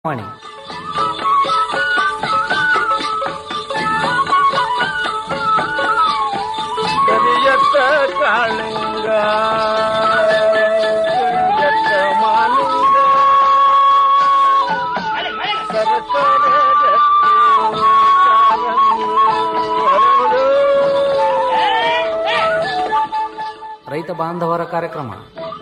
ವಾಣಿ ಕರಿಯತ್ತ ಕಾಳಿಂಗ ಕರಿಯತ್ತ ಮಾಲಿಂಗ ಸರಸರ ಗಟ್ಟಿ ಕಾಲಂಗಿ ಹರಳು. ರೈತ ಬಾಂಧವರ ಕಾರ್ಯಕ್ರಮ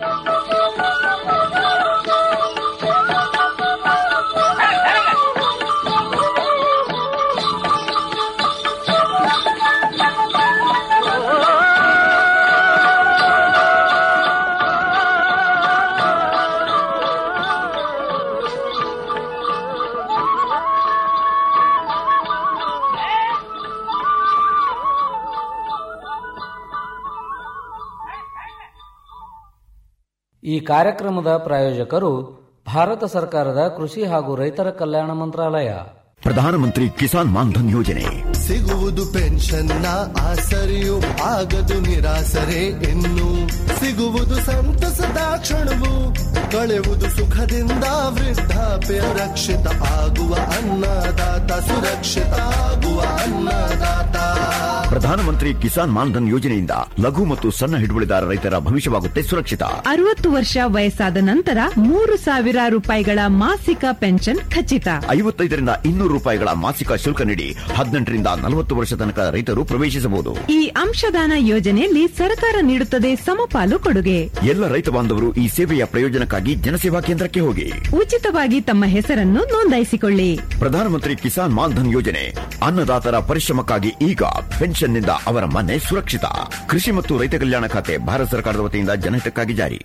ಈ ಕಾರ್ಯಕ್ರಮದ ಪ್ರಾಯೋಜಕರು ಭಾರತ ಸರ್ಕಾರದ ಕೃಷಿ ಹಾಗೂ ರೈತರ ಕಲ್ಯಾಣ ಮಂತ್ರಾಲಯ ಪ್ರಧಾನಮಂತ್ರಿ ಕಿಸಾನ್ ಮಾನ್ಧನ್ ಯೋಜನೆ ಸಿಗುವುದು ಪೆನ್ಷನ್ನ ಆಸರೆಯು ಆಗದು ನಿರಾಸರೆ ಇನ್ನು ಸಿಗುವುದು ಸಂತಸದ ಕ್ಷಣವು ಕಳೆವುದು ಸುಖದಿಂದ ವೃದ್ಧಾಪ್ಯ ರಕ್ಷಿತ ಆಗುವ ಅನ್ನದಾತ ಸುರಕ್ಷಿತ ಆಗುವ ಅನ್ನದಾತ ಪ್ರಧಾನಮಂತ್ರಿ ಕಿಸಾನ್ ಮಾನ್ಧನ್ ಯೋಜನೆಯಿಂದ ಲಘು ಮತ್ತು ಸಣ್ಣ ಹಿಡುವಳಿದಾರ ರೈತರ ಭವಿಷ್ಯವಾಗುತ್ತೆ ಸುರಕ್ಷಿತ ಅರವತ್ತು ವರ್ಷ ವಯಸ್ಸಾದ ನಂತರ ಮೂರು ಸಾವಿರ ರೂಪಾಯಿಗಳ ಮಾಸಿಕ ಪೆನ್ಷನ್ ಖಚಿತ ಐವತ್ತೈದರಿಂದ ಇನ್ನೂರು ರೂಪಾಯಿಗಳ ಮಾಸಿಕ ಶುಲ್ಕ ನೀಡಿ ಹದಿನೆಂಟರಿಂದ ನಲವತ್ತು ವರ್ಷ ತನಕ ರೈತರು ಪ್ರವೇಶಿಸಬಹುದು ಈ ಅಂಶದಾನ ಯೋಜನೆಯಲ್ಲಿ ಸರ್ಕಾರ ನೀಡುತ್ತದೆ ಸಮಪಾಲು ಕೊಡುಗೆ ಎಲ್ಲ ರೈತ ಬಾಂಧವರು ಈ ಸೇವೆಯ ಪ್ರಯೋಜನಕ್ಕಾಗಿ ಜನಸೇವಾ ಕೇಂದ್ರಕ್ಕೆ ಹೋಗಿ ಉಚಿತವಾಗಿ ತಮ್ಮ ಹೆಸರನ್ನು ನೋಂದಾಯಿಸಿಕೊಳ್ಳಿ ಪ್ರಧಾನಮಂತ್ರಿ ಕಿಸಾನ್ ಮಾನ್ಧನ್ ಯೋಜನೆ ಅನ್ನದಾತರ ಪರಿಶ್ರಮಕ್ಕಾಗಿ ಈಗ ಪೆನ್ಷನ್ನಿಂದ ಅವರ ಮನೆ ಸುರಕ್ಷಿತ ಕೃಷಿ ಮತ್ತು ರೈತ ಕಲ್ಯಾಣ ಖಾತೆ ಭಾರತ ಸರ್ಕಾರದ ವತಿಯಿಂದ ಜನಹಿತಕ್ಕಾಗಿ ಜಾರಿ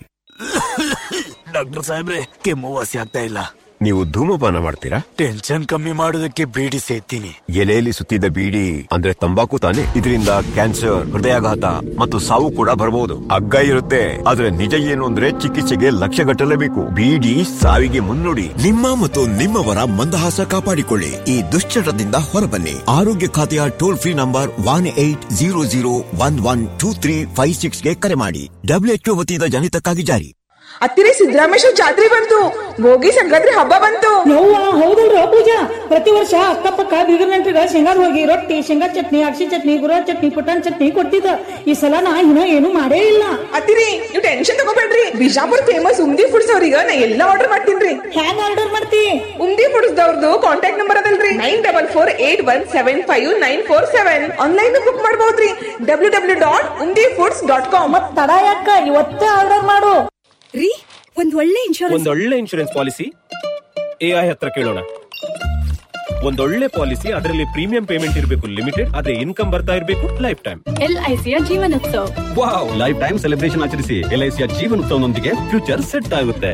ಡಾಕ್ಟರ್ ಸಾಹೇಬ್ರೆ ಕೆಮ್ಮು ವಾಸಿ ಆಗ್ತಾ ಇಲ್ಲ ನೀವು ಧೂಮಪಾನ ಮಾಡ್ತೀರಾ ಟೆನ್ಷನ್ ಕಮ್ಮಿ ಮಾಡೋದಕ್ಕೆ ಬೀಡಿ ಸೇತೀನಿ ಎಲೆಯಲ್ಲಿ ಸುತ್ತಿದ್ದ ಬೀಡಿ ಅಂದ್ರೆ ತಂಬಾಕು ತಾನೆ ಇದರಿಂದ ಕ್ಯಾನ್ಸರ್ ಹೃದಯಾಘಾತ ಮತ್ತು ಸಾವು ಕೂಡ ಬರಬಹುದು ಹಗ್ಗ ಇರುತ್ತೆ ಆದ್ರೆ ನಿಜ ಏನು ಅಂದ್ರೆ ಚಿಕಿತ್ಸೆಗೆ ಲಕ್ಷ ಗಟ್ಟಲೇಬೇಕು ಬೀಡಿ ಸಾವಿಗೆ ಮುನ್ನುಡಿ ನಿಮ್ಮ ಮತ್ತು ನಿಮ್ಮವರ ಮಂದಹಾಸ ಕಾಪಾಡಿಕೊಳ್ಳಿ ಈ ದುಶ್ಚಟದಿಂದ ಹೊರಬನ್ನಿ ಆರೋಗ್ಯ ಖಾತೆಯ toll free number one eight zero zero one one two three five ಸಿಕ್ಸ್ಗೆ ಕರೆ ಮಾಡಿ ಡಬ್ಲ್ಯೂಎಚ್ಒ ವತಿಯಿಂದ ಜನಿತಕ್ಕಾಗಿ ಜಾರಿ ಹತ್ತಿರ ಸಿದ್ದರಾಮೇಶ್ವರ ಜಾತ್ರೆ ಬಂತು ಭೋಗಿ ಸಂಕ್ರಾಂತಿ ಹಬ್ಬ ಬಂತು ಯವ್ವ ಹೌದಲ್ರ ಪೂಜಾ ಪ್ರತಿ ವರ್ಷ ಅಕ್ಕಪಕ್ಕ ಬೀಗರ್ ನೆಂಟ್ರಿಗ ಶೇಂಗಾದ ಹೋಗಿ ರೊಟ್ಟಿ ಶೇಂಗಾ ಚಟ್ನಿ ಅಕ್ಷಿ ಚಟ್ನಿ ಗುರ ಚಟ್ನಿ ಪುಟಾಣಿ ಚಟ್ನಿ ಕೊಡ್ತಿದ್ದ ಈ ಸಲ ನಾ ಇನ್ನ ಏನು ಮಾಡೇ ಇಲ್ಲ ಅತ್ತಿರಿ ನೀವು ಟೆನ್ಷನ್ ತಗೋಬೇಡ್ರಿ ಬಿಜಾಪುರ್ ಫೇಮಸ್ ಉಮ್ದಿ ಫುಡ್ಸ್ ಅವ್ರಿಗೆ ನಾ ಎಲ್ಲ ಆರ್ಡರ್ ಮಾಡ್ತೀನ್ರಿ ಹ್ಯಾಂಗ ಆರ್ಡರ್ ಮಾಡ್ತಿ ಉಮ್ದಿ ಫುಡ್ಸ್ ದವ್ರದ್ದು ಕಾಂಟ್ಯಾಕ್ಟ್ ನಂಬರ್ ಅದಲ್ರಿ nine double four eight one seven five nine four seven online book ಮಾಡಬಹುದ್ರಿ W W dot Umdi foods dot com ಮತ್ ತಡ ಯಾಕ ಇವತ್ತೇ ಆರ್ಡರ್ ಮಾಡು ರೀ ಒಂದ್ ಒಳ್ಳೆ ಇನ್ಶೂರೆನ್ಸ್ ಒಂದೊಳ್ಳೆ ಇನ್ಶೂರೆನ್ಸ್ ಪಾಲಿಸಿ ಎಐ ಹತ್ರ ಕೇಳೋಣ ಒಂದೊಳ್ಳೆ ಪಾಲಿಸಿ ಅದರಲ್ಲಿ ಪ್ರೀಮಿಯಂ ಪೇಮೆಂಟ್ ಇರಬೇಕು ಲಿಮಿಟೆಡ್ ಆದ್ರೆ ಇನ್ಕಮ್ ಬರ್ತಾ ಇರಬೇಕು ಲೈಫ್ ಟೈಮ್ ಎಲ್ಐಸಿಯ Jeevanotsav wow lifetime celebration ಆಚರಿಸಿ ಎಲ್ಐಸಿಯ ಜೀವನೋತ್ಸವನೊಂದಿಗೆ ಫ್ಯೂಚರ್ ಸೆಟ್ ಆಗುತ್ತೆ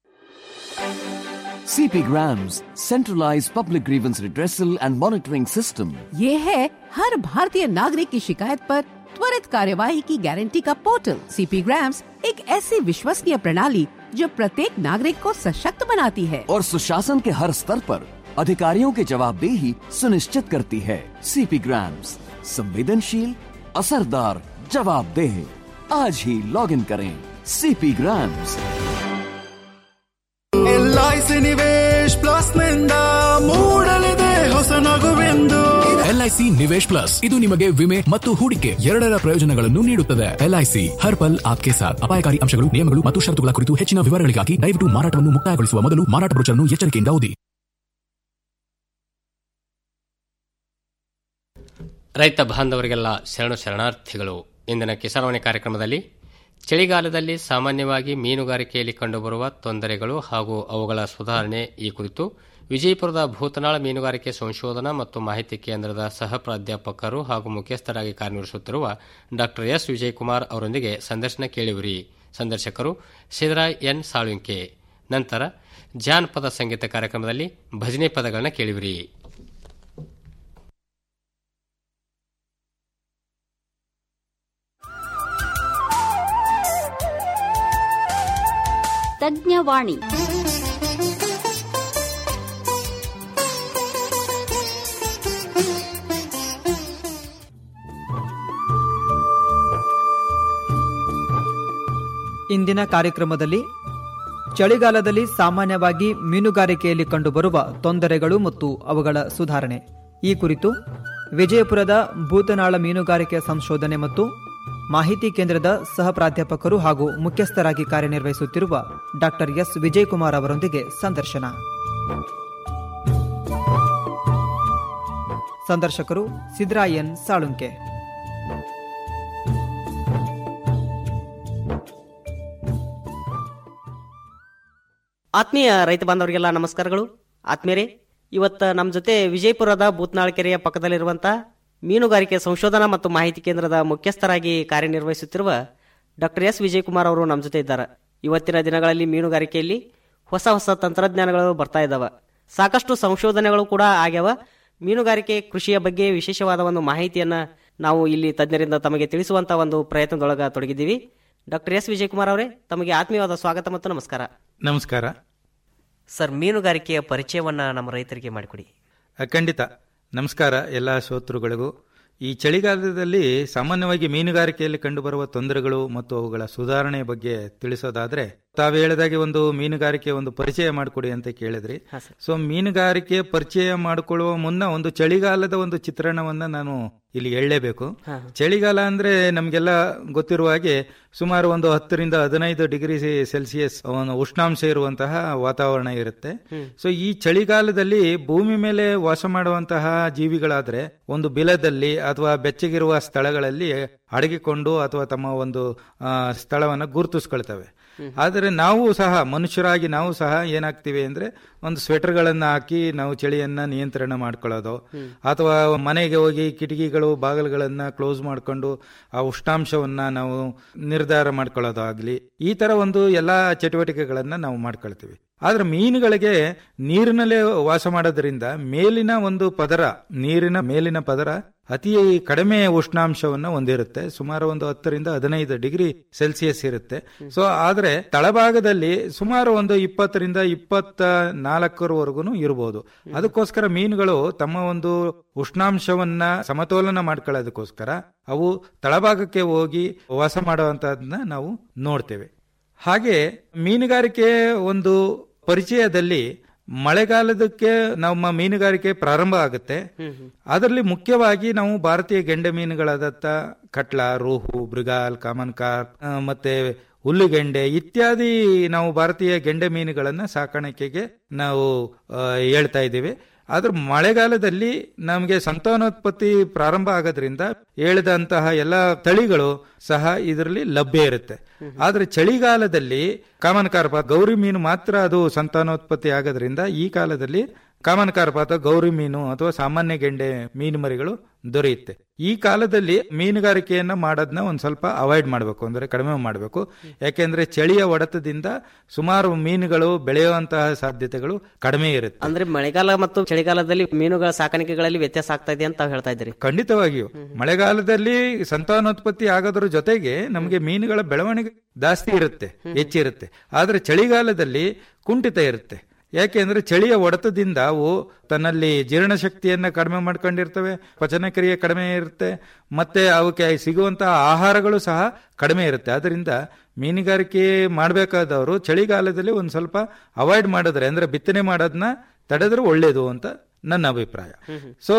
CP Grams, centralized public grievance redressal and monitoring system. ये है हर भारतीय नागरिक की शिकायत पर त्वरित कार्यवाही की गारंटी का पोर्टल सीपी ग्राम्स एक ऐसी विश्वसनीय प्रणाली जो प्रत्येक नागरिक को सशक्त बनाती है और सुशासन के हर स्तर पर अधिकारियों की जवाबदेही सुनिश्चित करती है सीपी ग्राम्स संवेदनशील असरदार जवाबदेह आज ही लॉग इन करें CP grams LIC Nivesh plus ನಿಂದ ಮೂಡಲಿದೆ ಹೊಸ ನಗುವೆಂದು ಎಲ್ಐಸಿ ನಿವೇಶ್ ಪ್ಲಸ್ ಇದು ನಿಮಗೆ ವಿಮೆ ಮತ್ತು ಹೂಡಿಕೆ ಎರಡರ ಪ್ರಯೋಜನಗಳನ್ನು ನೀಡುತ್ತದೆ ಎಲ್ಐಸಿ ಹರ್ ಪಲ್ ಆಪ್ಕೆ ಸಾಥ್ ಅಪಾಯಕಾರಿ ಅಂಶಗಳು ನಿಯಮಗಳು ಮತ್ತು ಷರತ್ತುಗಳ ಕುರಿತು ಹೆಚ್ಚಿನ ವಿವರಗಳಿಗಾಗಿ ದಯವಿಟ್ಟು ಮಾರಾಟವನ್ನು ಮುಕ್ತಾಯಗೊಳಿಸುವ ಮೊದಲು ಮಾರಾಟ ಬ್ರೋಚರ್ನ್ನು ಎಚ್ಚರಿಕೆಯಿಂದ ಓದಿ ರೈತ ಬಾಂಧವರಿಗೆಲ್ಲ ಶರಣು ಶರಣಾರ್ಥಿಗಳು ಇಂದಿನ ಕಿಸಾನವಾಣಿ ಕಾರ್ಯಕ್ರಮದಲ್ಲಿ ಚಳಿಗಾಲದಲ್ಲಿ ಸಾಮಾನ್ಯವಾಗಿ ಮೀನುಗಾರಿಕೆಯಲ್ಲಿ ಕಂಡುಬರುವ ತೊಂದರೆಗಳು ಹಾಗೂ ಅವುಗಳ ಸುಧಾರಣೆ ಈ ಕುರಿತು ವಿಜಯಪುರದ ಭೂತನಾಳ ಮೀನುಗಾರಿಕೆ ಸಂಶೋಧನಾ ಮತ್ತು ಮಾಹಿತಿ ಕೇಂದ್ರದ ಸಹ ಪ್ರಾಧ್ಯಾಪಕರು ಹಾಗೂ ಮುಖ್ಯಸ್ಥರಾಗಿ ಕಾರ್ಯನಿರ್ವಹಿಸುತ್ತಿರುವ ಡಾ ಎಸ್ ವಿಜಯಕುಮಾರ್ ಅವರೊಂದಿಗೆ ಸಂದರ್ಶನ ಕೇಳಿವಿರಿ ಸಂದರ್ಶಕರು ಸಿದ್ದರಾಯ್ ಎನ್ ಸಾಳುಂಕೆ ನಂತರ ಜಾನಪದ ಸಂಗೀತ ಕಾರ್ಯಕ್ರಮದಲ್ಲಿ ಭಜನೆ ಪದಗಳನ್ನ ಕೇಳಿವಿರಿ ತಜ್ಞವಾಣಿ ಇಂದಿನ ಕಾರ್ಯಕ್ರಮದಲ್ಲಿ ಚಳಿಗಾಲದಲ್ಲಿ ಸಾಮಾನ್ಯವಾಗಿ ಮೀನುಗಾರಿಕೆಯಲ್ಲಿ ಕಂಡುಬರುವ ತೊಂದರೆಗಳು ಮತ್ತು ಅವುಗಳ ಸುಧಾರಣೆ ಈ ಕುರಿತು ವಿಜಯಪುರದ ಭೂತನಾಳ ಮೀನುಗಾರಿಕೆ ಸಂಶೋಧನೆ ಮತ್ತು ಮಾಹಿತಿ ಕೇಂದ್ರದ ಸಹ ಪ್ರಾಧ್ಯಾಪಕರು ಹಾಗೂ ಮುಖ್ಯಸ್ಥರಾಗಿ ಕಾರ್ಯನಿರ್ವಹಿಸುತ್ತಿರುವ ಡಾಕ್ಟರ್ ಎಸ್ ವಿಜಯಕುಮಾರ್ ಅವರೊಂದಿಗೆ ಸಂದರ್ಶನ ಸಂದರ್ಶಕರು ಸಿದ್ರಾಯನ್ ಸಾಳುಂಕೆ ಆತ್ಮೀಯ ರೈತ ಬಾಂಧವರಿಗೆಲ್ಲ ನಮಸ್ಕಾರಗಳು ಆತ್ಮೀಯರೇ ಇವತ್ತು ನಮ್ಮ ಜೊತೆ ವಿಜಯಪುರದ ಬೂತ್ನಾಳ್ ಕೆರೆಯ ಪಕ್ಕದಲ್ಲಿರುವಂಥ ಮೀನುಗಾರಿಕೆ ಸಂಶೋಧನಾ ಮತ್ತು ಮಾಹಿತಿ ಕೇಂದ್ರದ ಮುಖ್ಯಸ್ಥರಾಗಿ ಕಾರ್ಯನಿರ್ವಹಿಸುತ್ತಿರುವ ಡಾಕ್ಟರ್ ಎಸ್ ವಿಜಯಕುಮಾರ್ ಅವರು ನಮ್ಮ ಜೊತೆ ಇದ್ದಾರೆ ಇವತ್ತಿನ ದಿನಗಳಲ್ಲಿ ಮೀನುಗಾರಿಕೆಯಲ್ಲಿ ಹೊಸ ಹೊಸ ತಂತ್ರಜ್ಞಾನಗಳು ಬರ್ತಾ ಇದ್ದಾವೆ ಸಾಕಷ್ಟು ಸಂಶೋಧನೆಗಳು ಕೂಡ ಆಗ್ಯಾವ ಮೀನುಗಾರಿಕೆ ಕೃಷಿಯ ಬಗ್ಗೆ ವಿಶೇಷವಾದ ಒಂದು ಮಾಹಿತಿಯನ್ನು ನಾವು ಇಲ್ಲಿ ತಜ್ಞರಿಂದ ತಮಗೆ ತಿಳಿಸುವಂಥ ಒಂದು ಪ್ರಯತ್ನದೊಳಗೆ ತೊಡಗಿದ್ದೀವಿ ಡಾಕ್ಟರ್ ಎಸ್ ವಿಜಯಕುಮಾರ್ ಅವರೇ ತಮಗೆ ಆತ್ಮೀಯವಾದ ಸ್ವಾಗತ ಮತ್ತು ನಮಸ್ಕಾರ ನಮಸ್ಕಾರ ಸರ್ ಮೀನುಗಾರಿಕೆಯ ಪರಿಚಯವನ್ನ ನಮ್ಮ ರೈತರಿಗೆ ಮಾಡಿಕೊಡಿ ಅ, ಖಂಡಿತ ನಮಸ್ಕಾರ ಎಲ್ಲ ಶ್ರೋತೃಗಳಿಗೂ ಈ ಚಳಿಗಾಲದಲ್ಲಿ ಸಾಮಾನ್ಯವಾಗಿ ಮೀನುಗಾರಿಕೆಯಲ್ಲಿ ಕಂಡುಬರುವ ತೊಂದರೆಗಳು ಮತ್ತು ಅವುಗಳ ಸುಧಾರಣೆ ಬಗ್ಗೆ ತಿಳಿಸೋದಾದ್ರೆ ತಾವು ಹೇಳಿದಾಗೆ ಒಂದು ಮೀನುಗಾರಿಕೆ ಒಂದು ಪರಿಚಯ ಮಾಡಿಕೊಡಿ ಅಂತ ಕೇಳಿದ್ರಿ ಸೊ ಮೀನುಗಾರಿಕೆ ಪರಿಚಯ ಮಾಡಿಕೊಳ್ಳುವ ಮುನ್ನ ಒಂದು ಚಳಿಗಾಲದ ಒಂದು ಚಿತ್ರಣವನ್ನ ನಾನು ಇಲ್ಲಿ ಹೇಳಲೇಬೇಕು ಚಳಿಗಾಲ ಅಂದ್ರೆ ನಮ್ಗೆಲ್ಲ ಗೊತ್ತಿರುವ ಹಾಗೆ ಸುಮಾರು ಒಂದು ಹತ್ತರಿಂದ ಹದಿನೈದು ಡಿಗ್ರಿ ಸೆಲ್ಸಿಯಸ್ ಒಂದು ಉಷ್ಣಾಂಶ ಇರುವಂತಹ ವಾತಾವರಣ ಇರುತ್ತೆ ಸೊ ಈ ಚಳಿಗಾಲದಲ್ಲಿ ಭೂಮಿ ಮೇಲೆ ವಾಸ ಮಾಡುವಂತಹ ಜೀವಿಗಳಾದ್ರೆ ಒಂದು ಬಿಲದಲ್ಲಿ ಅಥವಾ ಬೆಚ್ಚಗಿರುವ ಸ್ಥಳಗಳಲ್ಲಿ ಅಡಗಿಕೊಂಡು ಅಥವಾ ತಮ್ಮ ಒಂದು ಆ, ಸ್ಥಳವನ್ನ ಗುರುತಿಸ್ಕೊಳ್ತವೆ ಆದರೆ ನಾವು ಸಹ ಮನುಷ್ಯರಾಗಿ ನಾವು ಸಹ ಏನಾಗ್ತೀವಿ ಅಂದ್ರೆ ಒಂದು ಸ್ವೆಟರ್ಗಳನ್ನ ಹಾಕಿ ನಾವು ಚಳಿಯನ್ನ ನಿಯಂತ್ರಣ ಮಾಡ್ಕೊಳ್ಳೋದು ಅಥವಾ ಮನೆಗೆ ಹೋಗಿ ಕಿಟಕಿಗಳು ಬಾಗಿಲುಗಳನ್ನ ಕ್ಲೋಸ್ ಮಾಡ್ಕೊಂಡು ಆ ಉಷ್ಣಾಂಶವನ್ನ ನಾವು ನಿರ್ಧಾರ ಮಾಡ್ಕೊಳ್ಳೋದು ಆಗ್ಲಿ ಈ ತರ ಒಂದು ಎಲ್ಲಾ ಚಟುವಟಿಕೆಗಳನ್ನ ನಾವು ಮಾಡ್ಕೊಳ್ತೀವಿ ಆದ್ರೆ ಮೀನುಗಳಿಗೆ ನೀರಿನಲ್ಲೇ ವಾಸ ಮಾಡೋದ್ರಿಂದ ಮೇಲಿನ ಒಂದು ಪದರ ನೀರಿನ ಮೇಲಿನ ಪದರ ಅತಿ ಕಡಿಮೆ ಉಷ್ಣಾಂಶವನ್ನ ಹೊಂದಿರುತ್ತೆ ಸುಮಾರು ಒಂದು ಹತ್ತರಿಂದ ಹದಿನೈದು ಡಿಗ್ರಿ ಸೆಲ್ಸಿಯಸ್ ಇರುತ್ತೆ ಸೊ ಆದ್ರೆ ತಳಭಾಗದಲ್ಲಿ ಸುಮಾರು ಒಂದು ಇಪ್ಪತ್ತರಿಂದ ಇಪ್ಪತ್ತ ನಾಲ್ಕರವರೆಗೂ ಇರಬಹುದು ಅದಕ್ಕೋಸ್ಕರ ಮೀನುಗಳು ತಮ್ಮ ಒಂದು ಉಷ್ಣಾಂಶವನ್ನ ಸಮತೋಲನ ಮಾಡ್ಕೊಳ್ಳೋದಕ್ಕೋಸ್ಕರ ಅವು ತಳಭಾಗಕ್ಕೆ ಹೋಗಿ ವಾಸ ಮಾಡುವಂತಹದನ್ನ ನಾವು ನೋಡ್ತೇವೆ ಹಾಗೆ ಮೀನುಗಾರಿಕೆ ಒಂದು ಪರಿಚಯದಲ್ಲಿ ಮಳೆಗಾಲದಕ್ಕೆ ನಮ್ಮ ಮೀನುಗಾರಿಕೆ ಪ್ರಾರಂಭ ಆಗುತ್ತೆ ಅದರಲ್ಲಿ ಮುಖ್ಯವಾಗಿ ನಾವು ಭಾರತೀಯ ಗೆಂಡೆ ಮೀನುಗಳಾದಂತ ಕಟ್ಲ ರೋಹು ಮೃಗಾಲ್ ಕಾಮನ್ ಕಾರ್ಪ್ ಆ, ಮತ್ತೆ ಹುಲ್ಲುಗೆಂಡೆ ಇತ್ಯಾದಿ ನಾವು ಭಾರತೀಯ ಗೆಂಡೆ ಮೀನುಗಳನ್ನ ಸಾಕಾಣಿಕೆಗೆ ನಾವು ಆ, ಹೇಳ್ತಾ ಇದ್ದೀವಿ ಆದ್ರೆ ಮಳೆಗಾಲದಲ್ಲಿ ನಮಗೆ ಸಂತಾನೋತ್ಪತ್ತಿ ಪ್ರಾರಂಭ ಆಗೋದ್ರಿಂದ ಹೇಳಿದಂತಹ ಎಲ್ಲ ತಳಿಗಳು ಸಹ ಇದರಲ್ಲಿ ಲಭ್ಯ ಇರುತ್ತೆ ಆದ್ರೆ ಚಳಿಗಾಲದಲ್ಲಿ ಕಾಮನ್ ಕಾರ್ಪ ಗೌರಿ ಮೀನು ಮಾತ್ರ ಅದು ಸಂತಾನೋತ್ಪತ್ತಿ ಆಗೋದ್ರಿಂದ ಈ ಕಾಲದಲ್ಲಿ ಕಾಮನ್ ಕಾರ್ಪ ಅಥವಾ ಗೌರಿ ಮೀನು ಅಥವಾ ಸಾಮಾನ್ಯ ಗೆಂಡೆ ಮೀನು ಮರಿಗಳು ದೊರೆಯುತ್ತೆ ಈ ಕಾಲದಲ್ಲಿ ಮೀನುಗಾರಿಕೆಯನ್ನ ಮಾಡೋದನ್ನ ಒಂದ್ ಸ್ವಲ್ಪ ಅವಾಯ್ಡ್ ಮಾಡಬೇಕು ಅಂದ್ರೆ ಕಡಿಮೆ ಮಾಡಬೇಕು ಯಾಕೆಂದ್ರೆ ಚಳಿಯ ಹೊಡೆತದಿಂದ ಸುಮಾರು ಮೀನುಗಳು ಬೆಳೆಯುವಂತಹ ಸಾಧ್ಯತೆಗಳು ಕಡಿಮೆ ಇರುತ್ತೆ ಅಂದ್ರೆ ಮಳೆಗಾಲ ಮತ್ತು ಚಳಿಗಾಲದಲ್ಲಿ ಮೀನುಗಳ ಸಾಕಾಣಿಕೆಗಳಲ್ಲಿ ವ್ಯತ್ಯಾಸ ಆಗ್ತಾ ಇದೆ ಅಂತ ತಾವು ಹೇಳ್ತಾ ಇದ್ದೀರಿ ಖಂಡಿತವಾಗಿಯೂ ಮಳೆಗಾಲದಲ್ಲಿ ಸಂತಾನೋತ್ಪತ್ತಿ ಆಗೋದ್ರ ಜೊತೆಗೆ ನಮಗೆ ಮೀನುಗಳ ಬೆಳವಣಿಗೆ ಜಾಸ್ತಿ ಇರುತ್ತೆ ಹೆಚ್ಚಿರುತ್ತೆ ಆದ್ರೆ ಚಳಿಗಾಲದಲ್ಲಿ ಕುಂಠಿತ ಇರುತ್ತೆ ಯಾಕೆಂದ್ರೆ ಚಳಿಯ ಹೊಡೆತದಿಂದ ಅವು ತನ್ನಲ್ಲಿ ಜೀರ್ಣಶಕ್ತಿಯನ್ನ ಕಡಿಮೆ ಮಾಡ್ಕೊಂಡಿರ್ತವೆ ಪಚನಕ್ರಿಯೆ ಕಡಿಮೆ ಇರುತ್ತೆ ಮತ್ತೆ ಅವಕ್ಕೆ ಸಿಗುವಂತಹ ಆಹಾರಗಳು ಸಹ ಕಡಿಮೆ ಇರುತ್ತೆ ಅದರಿಂದ ಮೀನುಗಾರಿಕೆ ಮಾಡಬೇಕಾದವರು ಚಳಿಗಾಲದಲ್ಲಿ ಒಂದು ಸ್ವಲ್ಪ ಅವಾಯ್ಡ್ ಮಾಡಿದ್ರೆ ಅಂದ್ರೆ ಬಿತ್ತನೆ ಮಾಡೋದನ್ನ ತಡೆದ್ರೆ ಒಳ್ಳೇದು ಅಂತ ನನ್ನ ಅಭಿಪ್ರಾಯ ಸೊ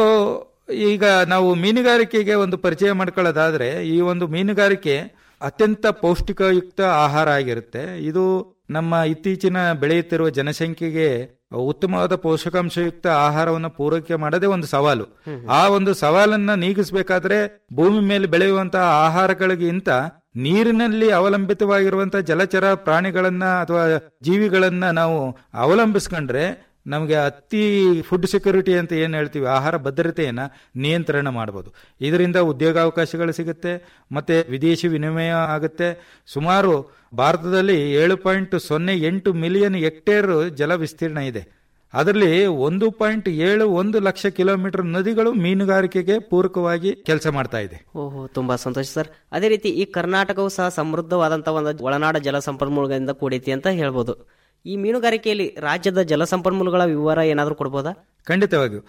ಈಗ ನಾವು ಮೀನುಗಾರಿಕೆಗೆ ಒಂದು ಪರಿಚಯ ಮಾಡ್ಕೊಳ್ಳೋದಾದ್ರೆ ಈ ಒಂದು ಮೀನುಗಾರಿಕೆ ಅತ್ಯಂತ ಪೌಷ್ಟಿಕಯುಕ್ತ ಆಹಾರ ಆಗಿರುತ್ತೆ ಇದು ನಮ್ಮ ಇತ್ತೀಚಿನ ಬೆಳೆಯುತ್ತಿರುವ ಜನಸಂಖ್ಯೆಗೆ ಉತ್ತಮವಾದ ಪೋಷಕಾಂಶಯುಕ್ತ ಆಹಾರವನ್ನು ಪೂರೈಕೆ ಮಾಡೋದೇ ಒಂದು ಸವಾಲು ಆ ಒಂದು ಸವಾಲನ್ನ ನೀಗಿಸಬೇಕಾದ್ರೆ ಭೂಮಿ ಮೇಲೆ ಬೆಳೆಯುವಂತಹ ಆಹಾರಗಳಿಗಿಂತ ನೀರಿನಲ್ಲಿ ಅವಲಂಬಿತವಾಗಿರುವಂತಹ ಜಲಚರ ಪ್ರಾಣಿಗಳನ್ನ ಅಥವಾ ಜೀವಿಗಳನ್ನ ನಾವು ಅವಲಂಬಿಸ್ಕೊಂಡ್ರೆ ನಮಗೆ ಅತಿ ಫುಡ್ ಸೆಕ್ಯೂರಿಟಿ ಅಂತ ಏನು ಹೇಳ್ತೀವಿ ಆಹಾರ ಭದ್ರತೆಯನ್ನ ನಿಯಂತ್ರಣ ಮಾಡಬಹುದು ಇದರಿಂದ ಉದ್ಯೋಗಾವಕಾಶಗಳು ಸಿಗುತ್ತೆ ಮತ್ತೆ ವಿದೇಶಿ ವಿನಿಮಯ ಆಗುತ್ತೆ ಸುಮಾರು ಭಾರತದಲ್ಲಿ ಏಳು ಪಾಯಿಂಟ್ ಸೊನ್ನೆ ಎಂಟು ಮಿಲಿಯನ್ ಹೆಕ್ಟೇರ್ ಜಲ ವಿಸ್ತೀರ್ಣ ಇದೆ ಅದರಲ್ಲಿ ಒಂದು ಪಾಯಿಂಟ್ ಏಳು ಒಂದು ಲಕ್ಷ ಕಿಲೋಮೀಟರ್ ನದಿಗಳು ಮೀನುಗಾರಿಕೆಗೆ ಪೂರಕವಾಗಿ ಕೆಲಸ ಮಾಡ್ತಾ ಇದೆ ಓಹೋ ತುಂಬಾ ಸಂತೋಷ ಸರ್ ಅದೇ ರೀತಿ ಈ ಕರ್ನಾಟಕವು ಸಹ ಸಮೃದ್ಧವಾದಂತಹ ಒಂದು ಒಳನಾಡ ಜಲ ಸಂಪನ್ಮೂಲಗಳಿಂದ ಕೂಡೈತಿ ಅಂತ ಹೇಳ್ಬೋದು ಈ ಮೀನುಗಾರಿಕೆಯಲ್ಲಿ ರಾಜ್ಯದ ಜಲ ಸಂಪನ್ಮೂಲಗಳ ವಿವರ ಏನಾದರೂ ಕೊಡ್ಬೋದಾ ಖಂಡಿತವಾಗಿಯೂ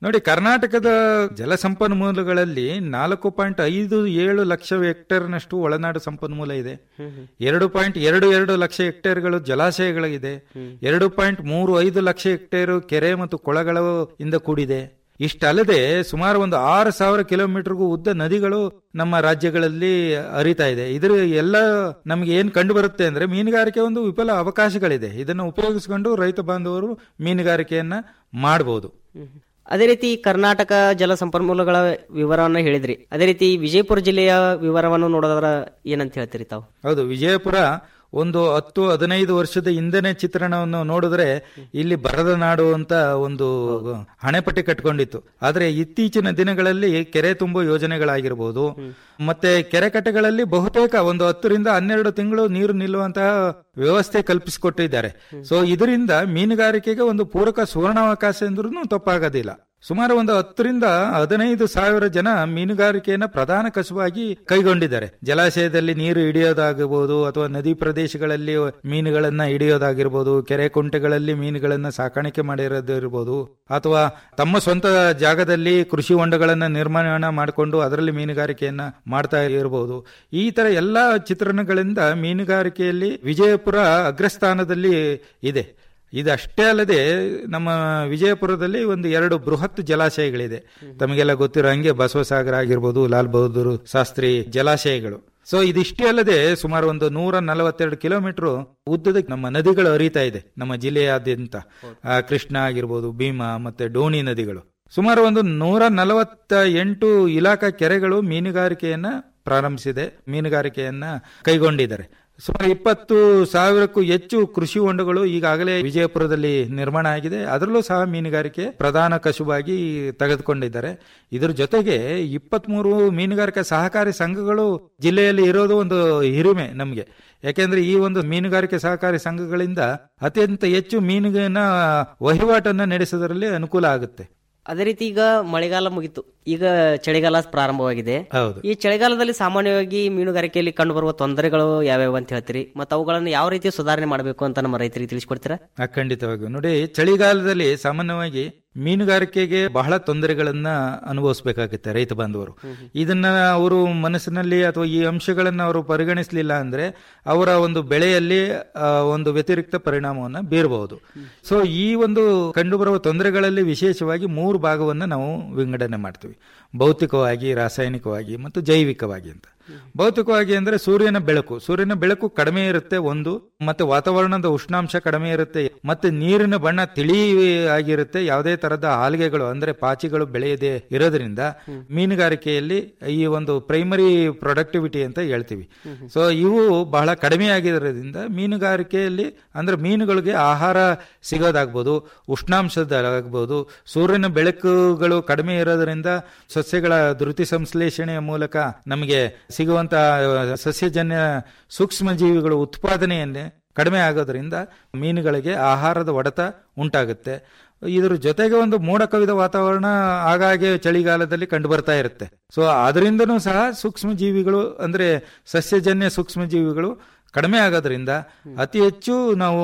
ನೋಡಿ ಕರ್ನಾಟಕದ ಜಲಸಂಪನ್ಮೂಲಗಳಲ್ಲಿ ನಾಲ್ಕು ಪಾಯಿಂಟ್ ಐದು ಏಳು ಲಕ್ಷ ಹೆಕ್ಟೇರ್ನಷ್ಟು ಒಳನಾಡು ಸಂಪನ್ಮೂಲ ಇದೆ ಎರಡು ಪಾಯಿಂಟ್ ಎರಡು ಎರಡು ಲಕ್ಷ ಹೆಕ್ಟೇರ್ಗಳು ಜಲಾಶಯಗಳಿದೆ ಎರಡು ಪಾಯಿಂಟ್ ಮೂರು ಐದು ಲಕ್ಷ ಹೆಕ್ಟೇರ್ ಕೆರೆ ಮತ್ತು ಕೊಳಗಳ ಇಂದ ಕೂಡಿದೆ ಇಷ್ಟಲ್ಲದೆ ಸುಮಾರು ಒಂದು ಆರು ಸಾವಿರ ಕಿಲೋಮೀಟರ್ಗೂ ಉದ್ದ ನದಿಗಳು ನಮ್ಮ ರಾಜ್ಯಗಳಲ್ಲಿ ಹರಿತಾ ಇದೆ ಇದ್ರ ಎಲ್ಲ ನಮ್ಗೆ ಏನ್ ಕಂಡು ಬರುತ್ತೆ ಅಂದ್ರೆ ಮೀನುಗಾರಿಕೆ ಒಂದು ವಿಫಲ ಅವಕಾಶಗಳಿದೆ ಇದನ್ನು ಉಪಯೋಗಿಸಿಕೊಂಡು ರೈತ ಬಾಂಧವರು ಮೀನುಗಾರಿಕೆಯನ್ನ ಮಾಡಬಹುದು ಅದೇ ರೀತಿ ಕರ್ನಾಟಕ ಜಲ ಸಂಪನ್ಮೂಲಗಳ ವಿವರವನ್ನು ಹೇಳಿದ್ರಿ ಅದೇ ರೀತಿ ವಿಜಯಪುರ ಜಿಲ್ಲೆಯ ವಿವರವನ್ನು ನೋಡೋದ್ರ ಏನಂತ ಹೇಳ್ತೀರಿ ತಾವು ಹೌದು ವಿಜಯಪುರ ಒಂದು ಹತ್ತು ಹದಿನೈದು ವರ್ಷದ ಹಿಂದೆನೆ ಚಿತ್ರಣವನ್ನು ನೋಡಿದ್ರೆ ಇಲ್ಲಿ ಬರದ ನಾಡು ಅಂತ ಒಂದು ಹಣೆಪಟ್ಟಿ ಕಟ್ಕೊಂಡಿತ್ತು ಆದ್ರೆ ಇತ್ತೀಚಿನ ದಿನಗಳಲ್ಲಿ ಕೆರೆ ತುಂಬೋ ಯೋಜನೆಗಳಾಗಿರ್ಬೋದು ಮತ್ತೆ ಕೆರೆ ಕಟ್ಟೆಗಳಲ್ಲಿ ಬಹುತೇಕ ಒಂದು ಹತ್ತರಿಂದ ಹನ್ನೆರಡು ತಿಂಗಳು ನೀರು ನಿಲ್ಲುವಂತಹ ವ್ಯವಸ್ಥೆ ಕಲ್ಪಿಸಿಕೊಟ್ಟಿದ್ದಾರೆ ಸೊ ಇದರಿಂದ ಮೀನುಗಾರಿಕೆಗೆ ಒಂದು ಪೂರಕ ಸುವರ್ಣಾವಕಾಶ ಎಂದ್ರೂ ತಪ್ಪಾಗೋದಿಲ್ಲ ಸುಮಾರು ಒಂದು ಹತ್ತರಿಂದ ಹದಿನೈದು ಸಾವಿರ ಜನ ಮೀನುಗಾರಿಕೆಯನ್ನ ಪ್ರಧಾನ ಕಸುವಾಗಿ ಕೈಗೊಂಡಿದ್ದಾರೆ ಜಲಾಶಯದಲ್ಲಿ ನೀರು ಹಿಡಿಯೋದಾಗಬಹುದು ಅಥವಾ ನದಿ ಪ್ರದೇಶಗಳಲ್ಲಿ ಮೀನುಗಳನ್ನ ಹಿಡಿಯೋದಾಗಿರ್ಬೋದು ಕೆರೆ ಕುಂಟೆಗಳಲ್ಲಿ ಮೀನುಗಳನ್ನ ಸಾಕಾಣಿಕೆ ಮಾಡಿರೋದಿರ್ಬೋದು ಅಥವಾ ತಮ್ಮ ಸ್ವಂತ ಜಾಗದಲ್ಲಿ ಕೃಷಿ ಹೊಂಡಗಳನ್ನ ನಿರ್ಮಾಣ ಮಾಡಿಕೊಂಡು ಅದರಲ್ಲಿ ಮೀನುಗಾರಿಕೆಯನ್ನ ಮಾಡ್ತಾ ಇರಬಹುದು ಈ ತರ ಎಲ್ಲಾ ಚಿತ್ರಣಗಳಿಂದ ಮೀನುಗಾರಿಕೆಯಲ್ಲಿ ವಿಜಯಪುರ ಅಗ್ರಸ್ಥಾನದಲ್ಲಿ ಇದೆ ಇದಷ್ಟೇ ಅಲ್ಲದೆ ನಮ್ಮ ವಿಜಯಪುರದಲ್ಲಿ ಒಂದು ಎರಡು ಬೃಹತ್ ಜಲಾಶಯಗಳಿದೆ ತಮಗೆಲ್ಲ ಗೊತ್ತಿರೋ ಹಂಗೆ ಬಸವಸಾಗರ ಆಗಿರ್ಬೋದು ಲಾಲ್ ಬಹದ್ದೂರ್ ಶಾಸ್ತ್ರಿ ಜಲಾಶಯಗಳು ಸೊ ಇದಿಷ್ಟೇ ಅಲ್ಲದೆ ಸುಮಾರು ಒಂದು ನೂರ ನಲವತ್ತೆರಡು ಕಿಲೋಮೀಟರ್ ಉದ್ದದ ನಮ್ಮ ನದಿಗಳು ಹರಿತಾ ಇದೆ ನಮ್ಮ ಜಿಲ್ಲೆಯಾದ್ಯಂತ ಆ, ಕೃಷ್ಣ ಆಗಿರ್ಬೋದು ಭೀಮಾ ಮತ್ತೆ ಡೋಣಿ ನದಿಗಳು ಸುಮಾರು ಒಂದು ನೂರ ನಲವತ್ತ ಎಂಟು ಇಲಾಖಾ ಕೆರೆಗಳು ಮೀನುಗಾರಿಕೆಯನ್ನ ಪ್ರಾರಂಭಿಸಿದೆ ಮೀನುಗಾರಿಕೆಯನ್ನ ಕೈಗೊಂಡಿದ್ದಾರೆ ಸುಮಾರು ಇಪ್ಪತ್ತು ಸಾವಿರಕ್ಕೂ ಹೆಚ್ಚು ಕೃಷಿ ಹೊಂಡಗಳು ಈಗಾಗಲೇ ವಿಜಯಪುರದಲ್ಲಿ ನಿರ್ಮಾಣ ಆಗಿದೆ ಅದರಲ್ಲೂ ಸಹ ಮೀನುಗಾರಿಕೆ ಪ್ರಧಾನ ಕಸುಬಾಗಿ ತೆಗೆದುಕೊಂಡಿದ್ದಾರೆ ಇದರ ಜೊತೆಗೆ ಇಪ್ಪತ್ಮೂರು ಮೀನುಗಾರಿಕೆ ಸಹಕಾರಿ ಸಂಘಗಳು ಜಿಲ್ಲೆಯಲ್ಲಿ ಇರೋದು ಒಂದು ಹಿರಿಮೆ ನಮಗೆ ಯಾಕೆಂದ್ರೆ ಈ ಒಂದು ಮೀನುಗಾರಿಕೆ ಸಹಕಾರಿ ಸಂಘಗಳಿಂದ ಅತ್ಯಂತ ಹೆಚ್ಚು ಮೀನಿನ ವಹಿವಾಟನ್ನ ನಡೆಸೋದರಲ್ಲಿ ಅನುಕೂಲ ಆಗುತ್ತೆ ಅದೇ ರೀತಿ ಈಗ ಮಳೆಗಾಲ ಮುಗಿತು ಈಗ ಚಳಿಗಾಲ ಪ್ರಾರಂಭವಾಗಿದೆ ಹೌದು ಈ ಚಳಿಗಾಲದಲ್ಲಿ ಸಾಮಾನ್ಯವಾಗಿ ಮೀನುಗಾರಿಕೆಯಲ್ಲಿ ಕಂಡುಬರುವ ತೊಂದರೆಗಳು ಯಾವ್ಯಾವ ಅಂತ ಹೇಳ್ತೀರಿ ಮತ್ತು ಅವುಗಳನ್ನು ಯಾವ ರೀತಿ ಸುಧಾರಣೆ ಮಾಡಬೇಕು ಅಂತ ನಮ್ಮ ರೈತರಿಗೆ ತಿಳಿಸ್ಕೊಡ್ತೀರಾ ಆ, ಖಂಡಿತವಾಗಿಯೂ ನೋಡಿ ಚಳಿಗಾಲದಲ್ಲಿ ಸಾಮಾನ್ಯವಾಗಿ ಮೀನುಗಾರಿಕೆಗೆ ಬಹಳ ತೊಂದರೆಗಳನ್ನ ಅನುಭವಿಸಬೇಕಾಗುತ್ತೆ ರೈತ ಬಾಂಧವರು ಇದನ್ನ ಅವರು ಮನಸ್ಸಿನಲ್ಲಿ ಅಥವಾ ಈ ಅಂಶಗಳನ್ನ ಅವರು ಪರಿಗಣಿಸಲಿಲ್ಲ ಅಂದ್ರೆ ಅವರ ಒಂದು ಬೆಳೆಯಲ್ಲಿ ಆ, ಒಂದು ವ್ಯತಿರಿಕ್ತ ಪರಿಣಾಮವನ್ನ ಬೀರಬಹುದು ಸೊ ಈ ಒಂದು ಕಂಡುಬರುವ ತೊಂದರೆಗಳಲ್ಲಿ ವಿಶೇಷವಾಗಿ ಮೂರು ಭಾಗವನ್ನ ನಾವು ವಿಂಗಡಣೆ ಮಾಡ್ತೀವಿ ಭೌತಿಕವಾಗಿ ರಾಸಾಯನಿಕವಾಗಿ ಮತ್ತು ಜೈವಿಕವಾಗಿ ಅಂತ ಭೌತಿಕವಾಗಿ ಅಂದ್ರೆ ಸೂರ್ಯನ ಬೆಳಕು ಸೂರ್ಯನ ಬೆಳಕು ಕಡಿಮೆ ಇರುತ್ತೆ ಒಂದು ಮತ್ತೆ ವಾತಾವರಣದ ಉಷ್ಣಾಂಶ ಕಡಿಮೆ ಇರುತ್ತೆ ಮತ್ತೆ ನೀರಿನ ಬಣ್ಣ ತಿಳಿ ಆಗಿರುತ್ತೆ ಯಾವುದೇ ತರದ ಆಲ್ಗೆಗಳು ಅಂದ್ರೆ ಪಾಚಿಗಳು ಬೆಳೆಯದೆ ಇರೋದ್ರಿಂದ ಮೀನುಗಾರಿಕೆಯಲ್ಲಿ ಈ ಒಂದು ಪ್ರೈಮರಿ ಪ್ರೊಡಕ್ಟಿವಿಟಿ ಅಂತ ಹೇಳ್ತೀವಿ ಸೊ ಇವು ಬಹಳ ಕಡಿಮೆ ಆಗಿರೋದ್ರಿಂದ ಮೀನುಗಾರಿಕೆಯಲ್ಲಿ ಅಂದ್ರೆ ಮೀನುಗಳಿಗೆ ಆಹಾರ ಸಿಗೋದಾಗ್ಬೋದು ಉಷ್ಣಾಂಶದಾಗಬಹುದು ಸೂರ್ಯನ ಬೆಳಕುಗಳು ಕಡಿಮೆ ಇರೋದ್ರಿಂದ ಸಸ್ಯಗಳ ಧೃತಿ ಸಂಶ್ಲೇಷಣೆಯ ಮೂಲಕ ನಮಗೆ ಸಿಗುವಂತಹ ಸಸ್ಯಜನ್ಯ ಸೂಕ್ಷ್ಮ ಜೀವಿಗಳ ಉತ್ಪಾದನೆಯನ್ನೇ ಕಡಿಮೆ ಆಗೋದ್ರಿಂದ ಮೀನುಗಳಿಗೆ ಆಹಾರದ ಒಡೆತ ಉಂಟಾಗುತ್ತೆ ಇದ್ರ ಜೊತೆಗೆ ಒಂದು ಮೋಡ ಕವಿದ ವಾತಾವರಣ ಆಗಾಗ್ಗೆ ಚಳಿಗಾಲದಲ್ಲಿ ಕಂಡು ಬರ್ತಾ ಇರುತ್ತೆ ಸೊ ಅದರಿಂದನೂ ಸಹ ಸೂಕ್ಷ್ಮ ಜೀವಿಗಳು ಅಂದ್ರೆ ಸಸ್ಯಜನ್ಯ ಸೂಕ್ಷ್ಮ ಜೀವಿಗಳು ಕಡಿಮೆ ಆಗೋದ್ರಿಂದ ಅತಿ ಹೆಚ್ಚು ನಾವು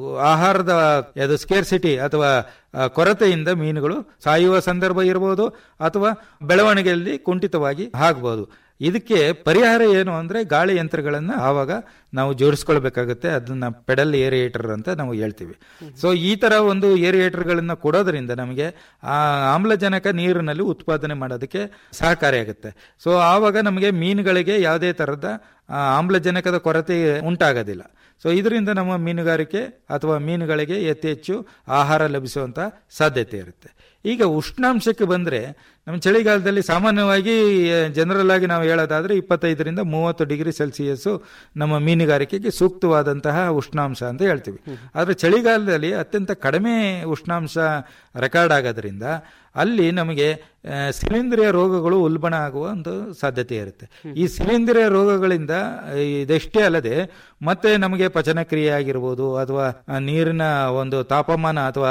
ಆಹಾರದ ಅದು ಸ್ಕೇರ್ಸಿಟಿ ಅಥವಾ ಆ, ಕೊರತೆಯಿಂದ ಮೀನುಗಳು ಸಾಯುವ ಸಂದರ್ಭ ಇರಬಹುದು ಅಥವಾ ಬೆಳವಣಿಗೆಯಲ್ಲಿ ಕುಂಠಿತವಾಗಿ ಆಗಬಹುದು ಇದಕ್ಕೆ ಪರಿಹಾರ ಏನು ಅಂದ್ರೆ ಗಾಳಿ ಯಂತ್ರಗಳನ್ನ ಆವಾಗ ನಾವು ಜೋಡಿಸ್ಕೊಳ್ಬೇಕಾಗುತ್ತೆ ಅದನ್ನ ಪೆಡಲ್ ಏರಿಯೇಟರ್ ಅಂತ ನಾವು ಹೇಳ್ತೀವಿ ಸೊ ಈ ತರ ಒಂದು ಏರಿಯೇಟರ್ಗಳನ್ನ ಕೊಡೋದ್ರಿಂದ ನಮಗೆ ಆ ಆಮ್ಲಜನಕ ನೀರಿನಲ್ಲಿ ಉತ್ಪಾದನೆ ಮಾಡೋದಕ್ಕೆ ಸಹಕಾರಿಯಾಗುತ್ತೆ ಸೊ ಆವಾಗ ನಮಗೆ ಮೀನುಗಳಿಗೆ ಯಾವುದೇ ತರದ ಆ, ಆಮ್ಲಜನಕದ ಕೊರತೆ ಉಂಟಾಗೋದಿಲ್ಲ ಸೊ ಇದರಿಂದ ನಮ್ಮ ಮೀನುಗಾರಿಕೆ ಅಥವಾ ಮೀನುಗಳಿಗೆ ಅತಿ ಹೆಚ್ಚು ಆಹಾರ ಲಭಿಸುವಂತ ಸಾಧ್ಯತೆ ಇರುತ್ತೆ ಈಗ ಉಷ್ಣಾಂಶಕ್ಕೆ ಬಂದ್ರೆ ನಮ್ಮ ಚಳಿಗಾಲದಲ್ಲಿ ಸಾಮಾನ್ಯವಾಗಿ ಜನರಲ್ ಆಗಿ ನಾವು ಹೇಳೋದಾದ್ರೆ ಇಪ್ಪತ್ತೈದರಿಂದ ಮೂವತ್ತು ಡಿಗ್ರಿ ಸೆಲ್ಸಿಯಸ್ ನಮ್ಮ ಮೀನುಗಾರಿಕೆಗೆ ಸೂಕ್ತವಾದಂತಹ ಉಷ್ಣಾಂಶ ಅಂತ ಹೇಳ್ತೀವಿ ಆದ್ರೆ ಚಳಿಗಾಲದಲ್ಲಿ ಅತ್ಯಂತ ಕಡಿಮೆ ಉಷ್ಣಾಂಶ ರೆಕಾರ್ಡ್ ಆಗೋದ್ರಿಂದ ಅಲ್ಲಿ ನಮಗೆ ಆ, ಶಿಲೀಂಧ್ರಿಯ ರೋಗಗಳು ಉಲ್ಬಣ ಆಗುವ ಒಂದು ಸಾಧ್ಯತೆ ಇರುತ್ತೆ ಈ ಶಿಲೀಂಧ್ರಿಯ ರೋಗಗಳಿಂದ ಇದಷ್ಟೇ ಅಲ್ಲದೆ ಮತ್ತೆ ನಮಗೆ ಪಚನ ಕ್ರಿಯೆ ಆಗಿರ್ಬೋದು ಅಥವಾ ಆ, ನೀರಿನ ಒಂದು ತಾಪಮಾನ ಅಥವಾ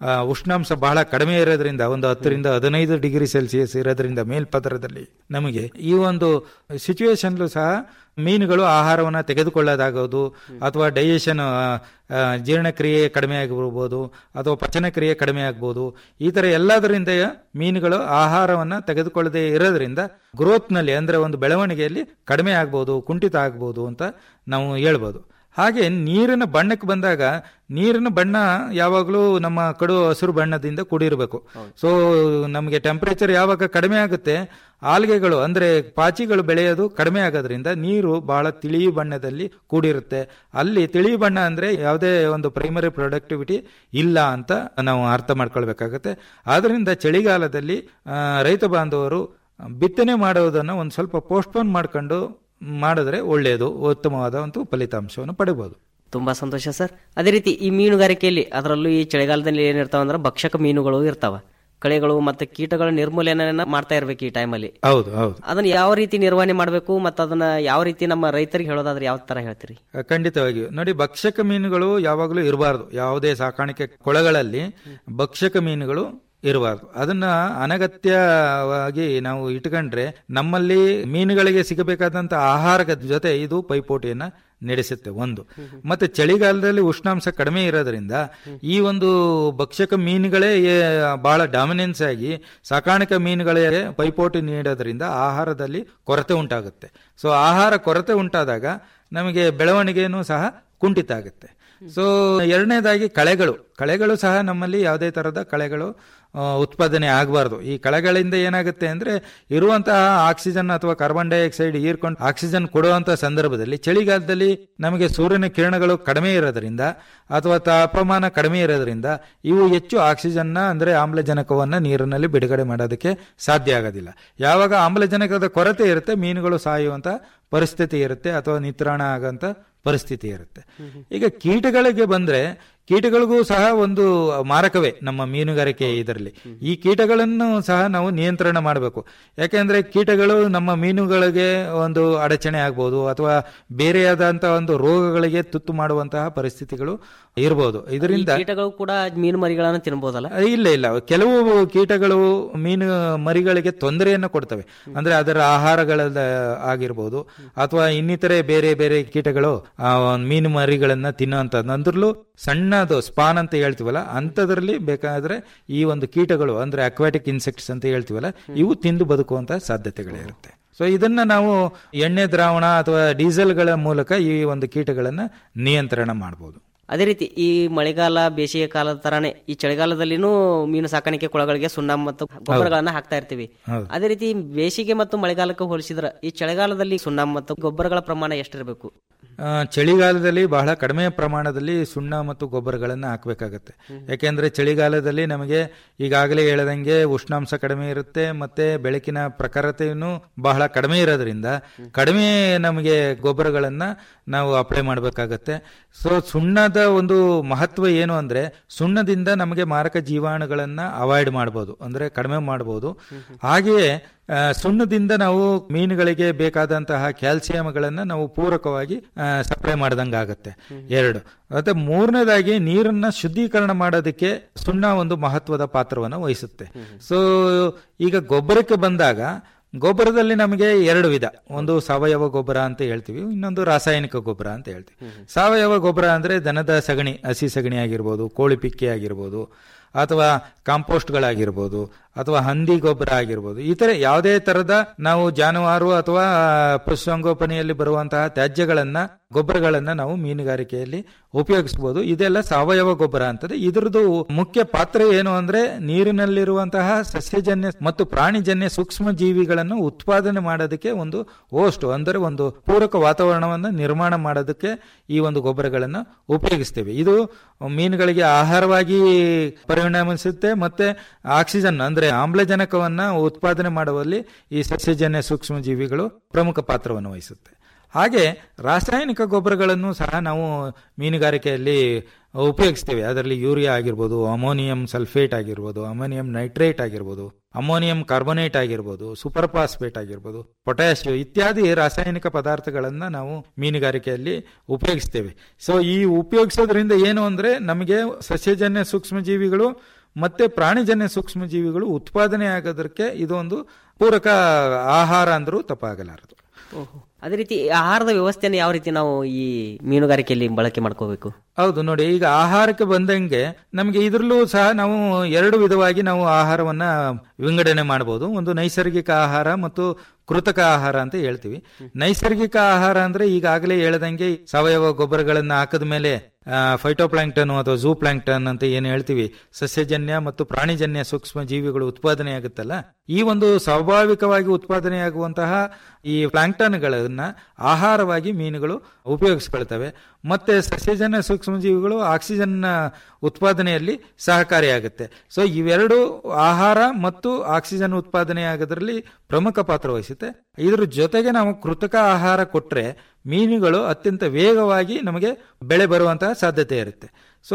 ಆ, ಉಷ್ಣಾಂಶ ಬಹಳ ಕಡಿಮೆ ಇರೋದ್ರಿಂದ ಒಂದು ಹತ್ತರಿಂದ ಹದಿನೈದು ಡಿಗ್ರಿ ಸೆಲ್ಸಿಯಸ್ ಇರೋದ್ರಿಂದ ಮೇಲ್ಪದರದಲ್ಲಿ ನಮಗೆ ಈ ಒಂದು ಸಿಚುವೇಶನ್ಲು ಸಹ ಮೀನುಗಳು ಆಹಾರವನ್ನು ತೆಗೆದುಕೊಳ್ಳೋದಾಗೋದು ಅಥವಾ ಡೈಜೆಷನ್ ಜೀರ್ಣಕ್ರಿಯೆ ಕಡಿಮೆ ಆಗಿರ್ಬೋದು ಅಥವಾ ಪಚನ ಕ್ರಿಯೆ ಕಡಿಮೆ ಆಗ್ಬೋದು ಈ ತರ ಎಲ್ಲದರಿಂದ ಮೀನುಗಳು ಆಹಾರವನ್ನು ತೆಗೆದುಕೊಳ್ಳದೆ ಇರೋದ್ರಿಂದ ಗ್ರೋತ್ನಲ್ಲಿ ಅಂದ್ರೆ ಒಂದು ಬೆಳವಣಿಗೆಯಲ್ಲಿ ಕಡಿಮೆ ಆಗ್ಬೋದು ಕುಂಠಿತ ಆಗ್ಬೋದು ಅಂತ ನಾವು ಹೇಳ್ಬೋದು ಹಾಗೆ ನೀರಿನ ಬಣ್ಣಕ್ಕೆ ಬಂದಾಗ ನೀರಿನ ಬಣ್ಣ ಯಾವಾಗಲೂ ನಮ್ಮ ಕಡು ಹಸಿರು ಬಣ್ಣದಿಂದ ಕೂಡಿರಬೇಕು ಸೊ ನಮಗೆ ಟೆಂಪರೇಚರ್ ಯಾವಾಗ ಕಡಿಮೆ ಆಗುತ್ತೆ ಆಲ್ಗೆಗಳು ಅಂದ್ರೆ ಪಾಚಿಗಳು ಬೆಳೆಯೋದು ಕಡಿಮೆ ಆಗೋದ್ರಿಂದ ನೀರು ಬಹಳ ತಿಳಿ ಬಣ್ಣದಲ್ಲಿ ಕೂಡಿರುತ್ತೆ ಅಲ್ಲಿ ತಿಳಿ ಬಣ್ಣ ಅಂದ್ರೆ ಯಾವುದೇ ಒಂದು ಪ್ರೈಮರಿ ಪ್ರೊಡಕ್ಟಿವಿಟಿ ಇಲ್ಲ ಅಂತ ನಾವು ಅರ್ಥ ಮಾಡ್ಕೊಳ್ಬೇಕಾಗತ್ತೆ ಆದ್ರಿಂದ ಚಳಿಗಾಲದಲ್ಲಿ ಆ, ರೈತ ಬಾಂಧವರು ಬಿತ್ತನೆ ಮಾಡೋದನ್ನು ಒಂದು ಸ್ವಲ್ಪ ಪೋಸ್ಟ್ಪೋನ್ ಮಾಡ್ಕೊಂಡು ಮಾಡಿದ್ರೆ ಒಳ್ಳೆಯದು ಉತ್ತಮವಾದ ಒಂದು ಫಲಿತಾಂಶವನ್ನು ಪಡಿಬಹುದು ತುಂಬಾ ಸಂತೋಷ ಸರ್ ಅದೇ ರೀತಿ ಈ ಮೀನುಗಾರಿಕೆಯಲ್ಲಿ ಅದರಲ್ಲೂ ಈ ಚಳಿಗಾಲದಲ್ಲಿ ಏನಿರ್ತಾವ ಅಂದ್ರೆ ಭಕ್ಷಕ ಮೀನುಗಳು ಇರ್ತಾವ ಕಳೆಗಳು ಮತ್ತೆ ಕೀಟಗಳ ನಿರ್ಮೂಲನೆಯನ್ನ ಮಾಡ್ತಾ ಇರ್ಬೇಕು ಈ ಟೈಮಲ್ಲಿ ಹೌದು ಹೌದು ಅದನ್ನ ಯಾವ ರೀತಿ ನಿರ್ವಹಣೆ ಮಾಡಬೇಕು ಮತ್ತೆ ಅದನ್ನ ಯಾವ ರೀತಿ ನಮ್ಮ ರೈತರಿಗೆ ಹೇಳೋದಾದ್ರೆ ಯಾವ ತರ ಹೇಳ್ತೀರಿ ಖಂಡಿತವಾಗಿಯೂ ನೋಡಿ ಭಕ್ಷಕ ಮೀನುಗಳು ಯಾವಾಗಲೂ ಇರಬಾರ್ದು ಯಾವುದೇ ಸಾಕಾಣಿಕೆ ಕೊಳಗಳಲ್ಲಿ ಭಕ್ಷಕ ಮೀನುಗಳು ಇರಬಾರ್ದು ಅದನ್ನ ಅನಗತ್ಯವಾಗಿ ನಾವು ಇಟ್ಕೊಂಡ್ರೆ ನಮ್ಮಲ್ಲಿ ಮೀನುಗಳಿಗೆ ಸಿಗಬೇಕಾದಂತ ಆಹಾರದ ಜೊತೆ ಇದು ಪೈಪೋಟಿಯನ್ನ ನಡೆಸುತ್ತೆ ಒಂದು ಮತ್ತೆ ಚಳಿಗಾಲದಲ್ಲಿ ಉಷ್ಣಾಂಶ ಕಡಿಮೆ ಇರೋದ್ರಿಂದ ಈ ಒಂದು ಭಕ್ಷಕ ಮೀನುಗಳೇ ಏ- ಬಹಳ ಡಾಮಿನೆನ್ಸ್ ಆಗಿ ಸಾಕಾಣಿಕೆ ಮೀನುಗಳೇ ಪೈಪೋಟಿ ನೀಡೋದ್ರಿಂದ ಆಹಾರದಲ್ಲಿ ಕೊರತೆ ಉಂಟಾಗುತ್ತೆ ಸೊ ಆಹಾರ ಕೊರತೆ ಉಂಟಾದಾಗ ನಮಗೆ ಬೆಳವಣಿಗೆನೂ ಸಹ ಕುಂಠಿತ ಆಗುತ್ತೆ ಸೊ ಎರಡನೇದಾಗಿ ಕಳೆಗಳು ಕಳೆಗಳು ಸಹ ನಮ್ಮಲ್ಲಿ ಯಾವುದೇ ತರದ ಕಳೆಗಳು ಆ, ಉತ್ಪಾದನೆ ಆಗಬಾರ್ದು ಈ ಕಳೆಗಳಿಂದ ಏನಾಗುತ್ತೆ ಅಂದ್ರೆ ಇರುವಂತಹ ಆಕ್ಸಿಜನ್ ಅಥವಾ ಕಾರ್ಬನ್ ಡೈಆಕ್ಸೈಡ್ ಹೀರ್ಕೊಂಡು ಆಕ್ಸಿಜನ್ ಕೊಡುವಂತಹ ಸಂದರ್ಭದಲ್ಲಿ ಚಳಿಗಾಲದಲ್ಲಿ ನಮಗೆ ಸೂರ್ಯನ ಕಿರಣಗಳು ಕಡಿಮೆ ಇರೋದ್ರಿಂದ ಅಥವಾ ತಾಪಮಾನ ಕಡಿಮೆ ಇರೋದ್ರಿಂದ ಇವು ಹೆಚ್ಚು ಆಕ್ಸಿಜನ್ನ ಅಂದ್ರೆ ಆಮ್ಲಜನಕವನ್ನ ನೀರಿನಲ್ಲಿ ಬಿಡುಗಡೆ ಮಾಡೋದಕ್ಕೆ ಸಾಧ್ಯ ಆಗೋದಿಲ್ಲ ಯಾವಾಗ ಆಮ್ಲಜನಕದ ಕೊರತೆ ಇರುತ್ತೆ ಮೀನುಗಳು ಸಾಯುವಂತ ಪರಿಸ್ಥಿತಿ ಇರುತ್ತೆ ಅಥವಾ ನಿತ್ರಾಣ ಆಗಂತ ಪರಿಸ್ಥಿತಿ ಇರುತ್ತೆ ಈಗ ಕೀಟಗಳಿಗೆ ಬಂದ್ರೆ ಕೀಟಗಳಿಗೂ ಸಹ ಒಂದು ಮಾರಕವೇ ನಮ್ಮ ಮೀನುಗಾರಿಕೆ ಇದರಲ್ಲಿ ಈ ಕೀಟಗಳನ್ನು ಸಹ ನಾವು ನಿಯಂತ್ರಣ ಮಾಡಬೇಕು ಯಾಕೆಂದ್ರೆ ಕೀಟಗಳು ನಮ್ಮ ಮೀನುಗಳಿಗೆ ಒಂದು ಅಡಚಣೆ ಆಗ್ಬೋದು ಅಥವಾ ಬೇರೆಯಾದಂತಹ ಒಂದು ರೋಗಗಳಿಗೆ ತುತ್ತು ಮಾಡುವಂತಹ ಪರಿಸ್ಥಿತಿಗಳು ಇರಬಹುದು ಇದರಿಂದ ಈ ಕೀಟಗಳು ಕೂಡ ಮೀನು ಮರಿಗಳನ್ನ ತಿನ್ಬೋದಲ್ಲ ಇಲ್ಲ ಇಲ್ಲ ಕೆಲವು ಕೀಟಗಳು ಮೀನು ಮರಿಗಳಿಗೆ ತೊಂದರೆಯನ್ನು ಕೊಡ್ತವೆ ಅಂದ್ರೆ ಅದರ ಆಹಾರಗಳ ಆಗಿರ್ಬೋದು ಅಥವಾ ಇನ್ನಿತರೆ ಬೇರೆ ಬೇರೆ ಕೀಟಗಳು ಆ ಒಂದ್ ಮೀನು ಮರಿಗಳನ್ನ ತಿನ್ನುವಂಥದ್ದು ಅಂದ್ರಲ್ಲೂ ಸಣ್ಣದು ಸ್ಪಾನ್ ಅಂತ ಹೇಳ್ತೀವಲ್ಲ ಅಂಥದ್ರಲ್ಲಿ ಬೇಕಾದ್ರೆ ಈ ಒಂದು ಕೀಟಗಳು ಅಂದ್ರೆ ಅಕ್ವಾಟಿಕ್ ಇನ್ಸೆಕ್ಟ್ಸ್ ಅಂತ ಹೇಳ್ತೀವಲ್ಲ ಇವು ತಿಂದು ಬದುಕುವಂತ ಸಾಧ್ಯತೆಗಳಿರುತ್ತೆ ಸೊ ಇದನ್ನ ನಾವು ಎಣ್ಣೆ ದ್ರಾವಣ ಅಥವಾ ಡೀಸೆಲ್ಗಳ ಮೂಲಕ ಈ ಒಂದು ಕೀಟಗಳನ್ನ ನಿಯಂತ್ರಣ ಮಾಡಬಹುದು ಅದೇ ರೀತಿ ಈ ಮಳೆಗಾಲ ಬೇಸಿಗೆ ಕಾಲದ ತರಾನೇ ಈ ಚಳಿಗಾಲದಲ್ಲಿನೂ ಮೀನು ಸಾಕಾಣಿಕೆ ಕೊಳಗಳಿಗೆ ಸುಣ್ಣ ಮತ್ತು ಗೊಬ್ಬರಗಳನ್ನ ಹಾಕ್ತಾ ಇರ್ತೀವಿ ಹೌದು. ಅದೇ ರೀತಿ ಬೇಸಿಗೆ ಮತ್ತು ಮಳೆಗಾಲಕ್ಕೆ ಹೋಲಿಸಿದ್ರೆ ಈ ಚಳಿಗಾಲದಲ್ಲಿ ಸುಣ್ಣ ಮತ್ತು ಗೊಬ್ಬರಗಳ ಪ್ರಮಾಣ ಎಷ್ಟಿರಬೇಕು ಆ, ಚಳಿಗಾಲದಲ್ಲಿ ಬಹಳ ಕಡಿಮೆ ಪ್ರಮಾಣದಲ್ಲಿ ಸುಣ್ಣ ಮತ್ತು ಗೊಬ್ಬರಗಳನ್ನು ಹಾಕಬೇಕಾಗತ್ತೆ ಯಾಕೆಂದ್ರೆ ಚಳಿಗಾಲದಲ್ಲಿ ನಮಗೆ ಈಗಾಗಲೇ ಹೇಳದಂಗೆ ಉಷ್ಣಾಂಶ ಕಡಿಮೆ ಇರುತ್ತೆ ಮತ್ತೆ ಬೆಳಕಿನ ಪ್ರಖರತೆಯೂ ಬಹಳ ಕಡಿಮೆ ಇರೋದ್ರಿಂದ ಕಡಿಮೆ ನಮಗೆ ಗೊಬ್ಬರಗಳನ್ನ ನಾವು ಅಪ್ಲೈ ಮಾಡಬೇಕಾಗತ್ತೆ ಸೊ ಸುಣ್ಣದ ಒಂದು ಮಹತ್ವ ಏನು ಅಂದ್ರೆ ಸುಣ್ಣದಿಂದ ನಮಗೆ ಮಾರಕ ಜೀವಾಣುಗಳನ್ನ ಅವಾಯ್ಡ್ ಮಾಡಬಹುದು ಅಂದ್ರೆ ಕಡಿಮೆ ಮಾಡಬಹುದು ಹಾಗೆಯೇ ಆ, ಸುಣ್ಣದಿಂದ ನಾವು ಮೀನುಗಳಿಗೆ ಬೇಕಾದಂತಹ ಕ್ಯಾಲ್ಸಿಯಂಗಳನ್ನ ನಾವು ಪೂರಕವಾಗಿ ಸಪ್ಲೈ ಮಾಡ್ದಂಗೆ ಆಗುತ್ತೆ ಎರಡು ಮತ್ತೆ ಮೂರನೇದಾಗಿ ನೀರನ್ನ ಶುದ್ಧೀಕರಣ ಮಾಡೋದಕ್ಕೆ ಸುಣ್ಣ ಒಂದು ಮಹತ್ವದ ಪಾತ್ರವನ್ನು ವಹಿಸುತ್ತೆ ಸೊ ಈಗ ಗೊಬ್ಬರಕ್ಕೆ ಬಂದಾಗ ಗೊಬ್ಬರದಲ್ಲಿ ನಮಗೆ ಎರಡು ವಿಧ ಒಂದು ಸಾವಯವ ಗೊಬ್ಬರ ಅಂತ ಹೇಳ್ತೀವಿ ಇನ್ನೊಂದು ರಾಸಾಯನಿಕ ಗೊಬ್ಬರ ಅಂತ ಹೇಳ್ತೀವಿ ಸಾವಯವ ಗೊಬ್ಬರ ಅಂದ್ರೆ ದನದ ಸಗಣಿ ಹಸಿ ಸಗಣಿ ಆಗಿರ್ಬೋದು ಕೋಳಿ ಪಿಕ್ಕೆ ಆಗಿರ್ಬೋದು ಅಥವಾ ಕಾಂಪೋಸ್ಟ್ಗಳಾಗಿರ್ಬೋದು ಅಥವಾ ಹಂದಿ ಗೊಬ್ಬರ ಆಗಿರ್ಬೋದು ಈ ತರ ಯಾವುದೇ ತರದ ನಾವು ಜಾನುವಾರು ಅಥವಾ ಪಶುಸಂಗೋಪನೆಯಲ್ಲಿ ಬರುವಂತಹ ತ್ಯಾಜ್ಯಗಳನ್ನ ಗೊಬ್ಬರಗಳನ್ನ ನಾವು ಮೀನುಗಾರಿಕೆಯಲ್ಲಿ ಉಪಯೋಗಿಸಬಹುದು ಇದೆಲ್ಲ ಸಾವಯವ ಗೊಬ್ಬರ ಅಂತದೆ ಇದರದ್ದು ಮುಖ್ಯ ಪಾತ್ರ ಏನು ಅಂದ್ರೆ ನೀರಿನಲ್ಲಿರುವಂತಹ ಸಸ್ಯಜನ್ಯ ಮತ್ತು ಪ್ರಾಣಿಜನ್ಯ ಸೂಕ್ಷ್ಮ ಜೀವಿಗಳನ್ನು ಉತ್ಪಾದನೆ ಮಾಡೋದಕ್ಕೆ ಒಂದು ಓಸ್ಟ್ ಅಂದರೆ ಒಂದು ಪೂರಕ ವಾತಾವರಣವನ್ನು ನಿರ್ಮಾಣ ಮಾಡೋದಕ್ಕೆ ಈ ಒಂದು ಗೊಬ್ಬರಗಳನ್ನು ಉಪಯೋಗಿಸ್ತೇವೆ ಇದು ಮೀನುಗಳಿಗೆ ಆಹಾರವಾಗಿ ಪರಿಣಮಿಸುತ್ತೆ ಮತ್ತೆ ಆಕ್ಸಿಜನ್ ಅಂದ್ರೆ ಆಮ್ಲಜನಕವನ್ನ ಉತ್ಪಾದನೆ ಮಾಡುವಲ್ಲಿ ಈ ಸಸ್ಯಜನ್ಯ ಸೂಕ್ಷ್ಮ ಜೀವಿಗಳು ಪ್ರಮುಖ ಪಾತ್ರವನ್ನು ವಹಿಸುತ್ತೆ ಹಾಗೆ ರಾಸಾಯನಿಕ ಗೊಬ್ಬರಗಳನ್ನು ಸಹ ನಾವು ಮೀನುಗಾರಿಕೆಯಲ್ಲಿ ಉಪಯೋಗಿಸ್ತೇವೆ ಅದರಲ್ಲಿ ಯೂರಿಯಾ ಆಗಿರ್ಬೋದು ಅಮೋನಿಯಂ ಸಲ್ಫೇಟ್ ಆಗಿರ್ಬೋದು ಅಮೋನಿಯಂ ನೈಟ್ರೇಟ್ ಆಗಿರ್ಬೋದು ಅಮೋನಿಯಂ ಕಾರ್ಬೋನೇಟ್ ಆಗಿರ್ಬೋದು ಸೂಪರ್ ಫಾಸ್ಫೇಟ್ ಆಗಿರ್ಬೋದು ಪೊಟ್ಯಾಶ್ ಇತ್ಯಾದಿ ರಾಸಾಯನಿಕ ಪದಾರ್ಥಗಳನ್ನ ನಾವು ಮೀನುಗಾರಿಕೆಯಲ್ಲಿ ಉಪಯೋಗಿಸ್ತೇವೆ ಸೊ ಈ ಉಪಯೋಗಿಸೋದ್ರಿಂದ ಏನು ಅಂದ್ರೆ ನಮಗೆ ಸಸ್ಯಜನ್ಯ ಸೂಕ್ಷ್ಮ ಜೀವಿಗಳು ಮತ್ತೆ ಪ್ರಾಣಿಜನ್ಯ ಸೂಕ್ಷ್ಮ ಜೀವಿಗಳು ಉತ್ಪಾದನೆ ಆಗೋದಕ್ಕೆ ಇದೊಂದು ಪೂರಕ ಆಹಾರ ಅಂದ್ರೂ ತಪ್ಪಾಗಲಾರದು ಓಹೋ. ಅದೇ ರೀತಿ ಆಹಾರದ ವ್ಯವಸ್ಥೆಯನ್ನು ಯಾವ ರೀತಿ ನಾವು ಈ ಮೀನುಗಾರಿಕೆಯಲ್ಲಿ ಬಳಕೆ ಮಾಡ್ಕೋಬೇಕು ಹೌದು ನೋಡಿ ಈಗ ಆಹಾರಕ್ಕೆ ಬಂದಂಗೆ ನಮಗೆ ಇದ್ರಲ್ಲೂ ಸಹ ನಾವು ಎರಡು ವಿಧವಾಗಿ ನಾವು ಆಹಾರವನ್ನ ವಿಂಗಡಣೆ ಮಾಡಬಹುದು ಒಂದು ನೈಸರ್ಗಿಕ ಆಹಾರ ಮತ್ತು ಕೃತಕ ಆಹಾರ ಅಂತ ಹೇಳ್ತೀವಿ ನೈಸರ್ಗಿಕ ಆಹಾರ ಅಂದ್ರೆ ಈಗಾಗಲೇ ಹೇಳ್ದಂಗೆ ಸಾವಯವ ಗೊಬ್ಬರಗಳನ್ನ ಹಾಕದ ಮೇಲೆ ಫೈಟೋಪ್ಲಾಂಕ್ಟನ್ ಅಥವಾ ಝೂ ಪ್ಲಾಂಕ್ಟನ್ ಅಂತ ಏನು ಹೇಳ್ತೀವಿ ಸಸ್ಯಜನ್ಯ ಮತ್ತು ಪ್ರಾಣಿಜನ್ಯ ಸೂಕ್ಷ್ಮ ಜೀವಿಗಳು ಉತ್ಪಾದನೆ ಆಗುತ್ತಲ್ಲ ಈ ಒಂದು ಸ್ವಾಭಾವಿಕವಾಗಿ ಉತ್ಪಾದನೆಯಾಗುವಂತಹ ಈ ಪ್ಲಾಂಕ್ಟನ್ಗಳನ್ನ ಆಹಾರವಾಗಿ ಮೀನುಗಳು ಉಪಯೋಗಿಸ್ಕೊಳ್ತವೆ ಮತ್ತೆ ಸಸ್ಯಜನ್ಯ ಸೂಕ್ಷ್ಮ ಜೀವಿಗಳು ಆಕ್ಸಿಜನ್ ಉತ್ಪಾದನೆಯಲ್ಲಿ ಸಹಕಾರಿಯಾಗುತ್ತೆ ಸೊ ಇವೆರಡು ಆಹಾರ ಮತ್ತು ಆಕ್ಸಿಜನ್ ಉತ್ಪಾದನೆ ಆಗೋದ್ರಲ್ಲಿ ಪ್ರಮುಖ ಪಾತ್ರ ವಹಿಸುತ್ತೆ ಇದ್ರ ಜೊತೆಗೆ ನಾವು ಕೃತಕ ಆಹಾರ ಕೊಟ್ರೆ ಮೀನುಗಳು ಅತ್ಯಂತ ವೇಗವಾಗಿ ನಮಗೆ ಬೆಳೆ ಬರುವಂತಹ ಸಾಧ್ಯತೆ ಇರುತ್ತೆ ಸೊ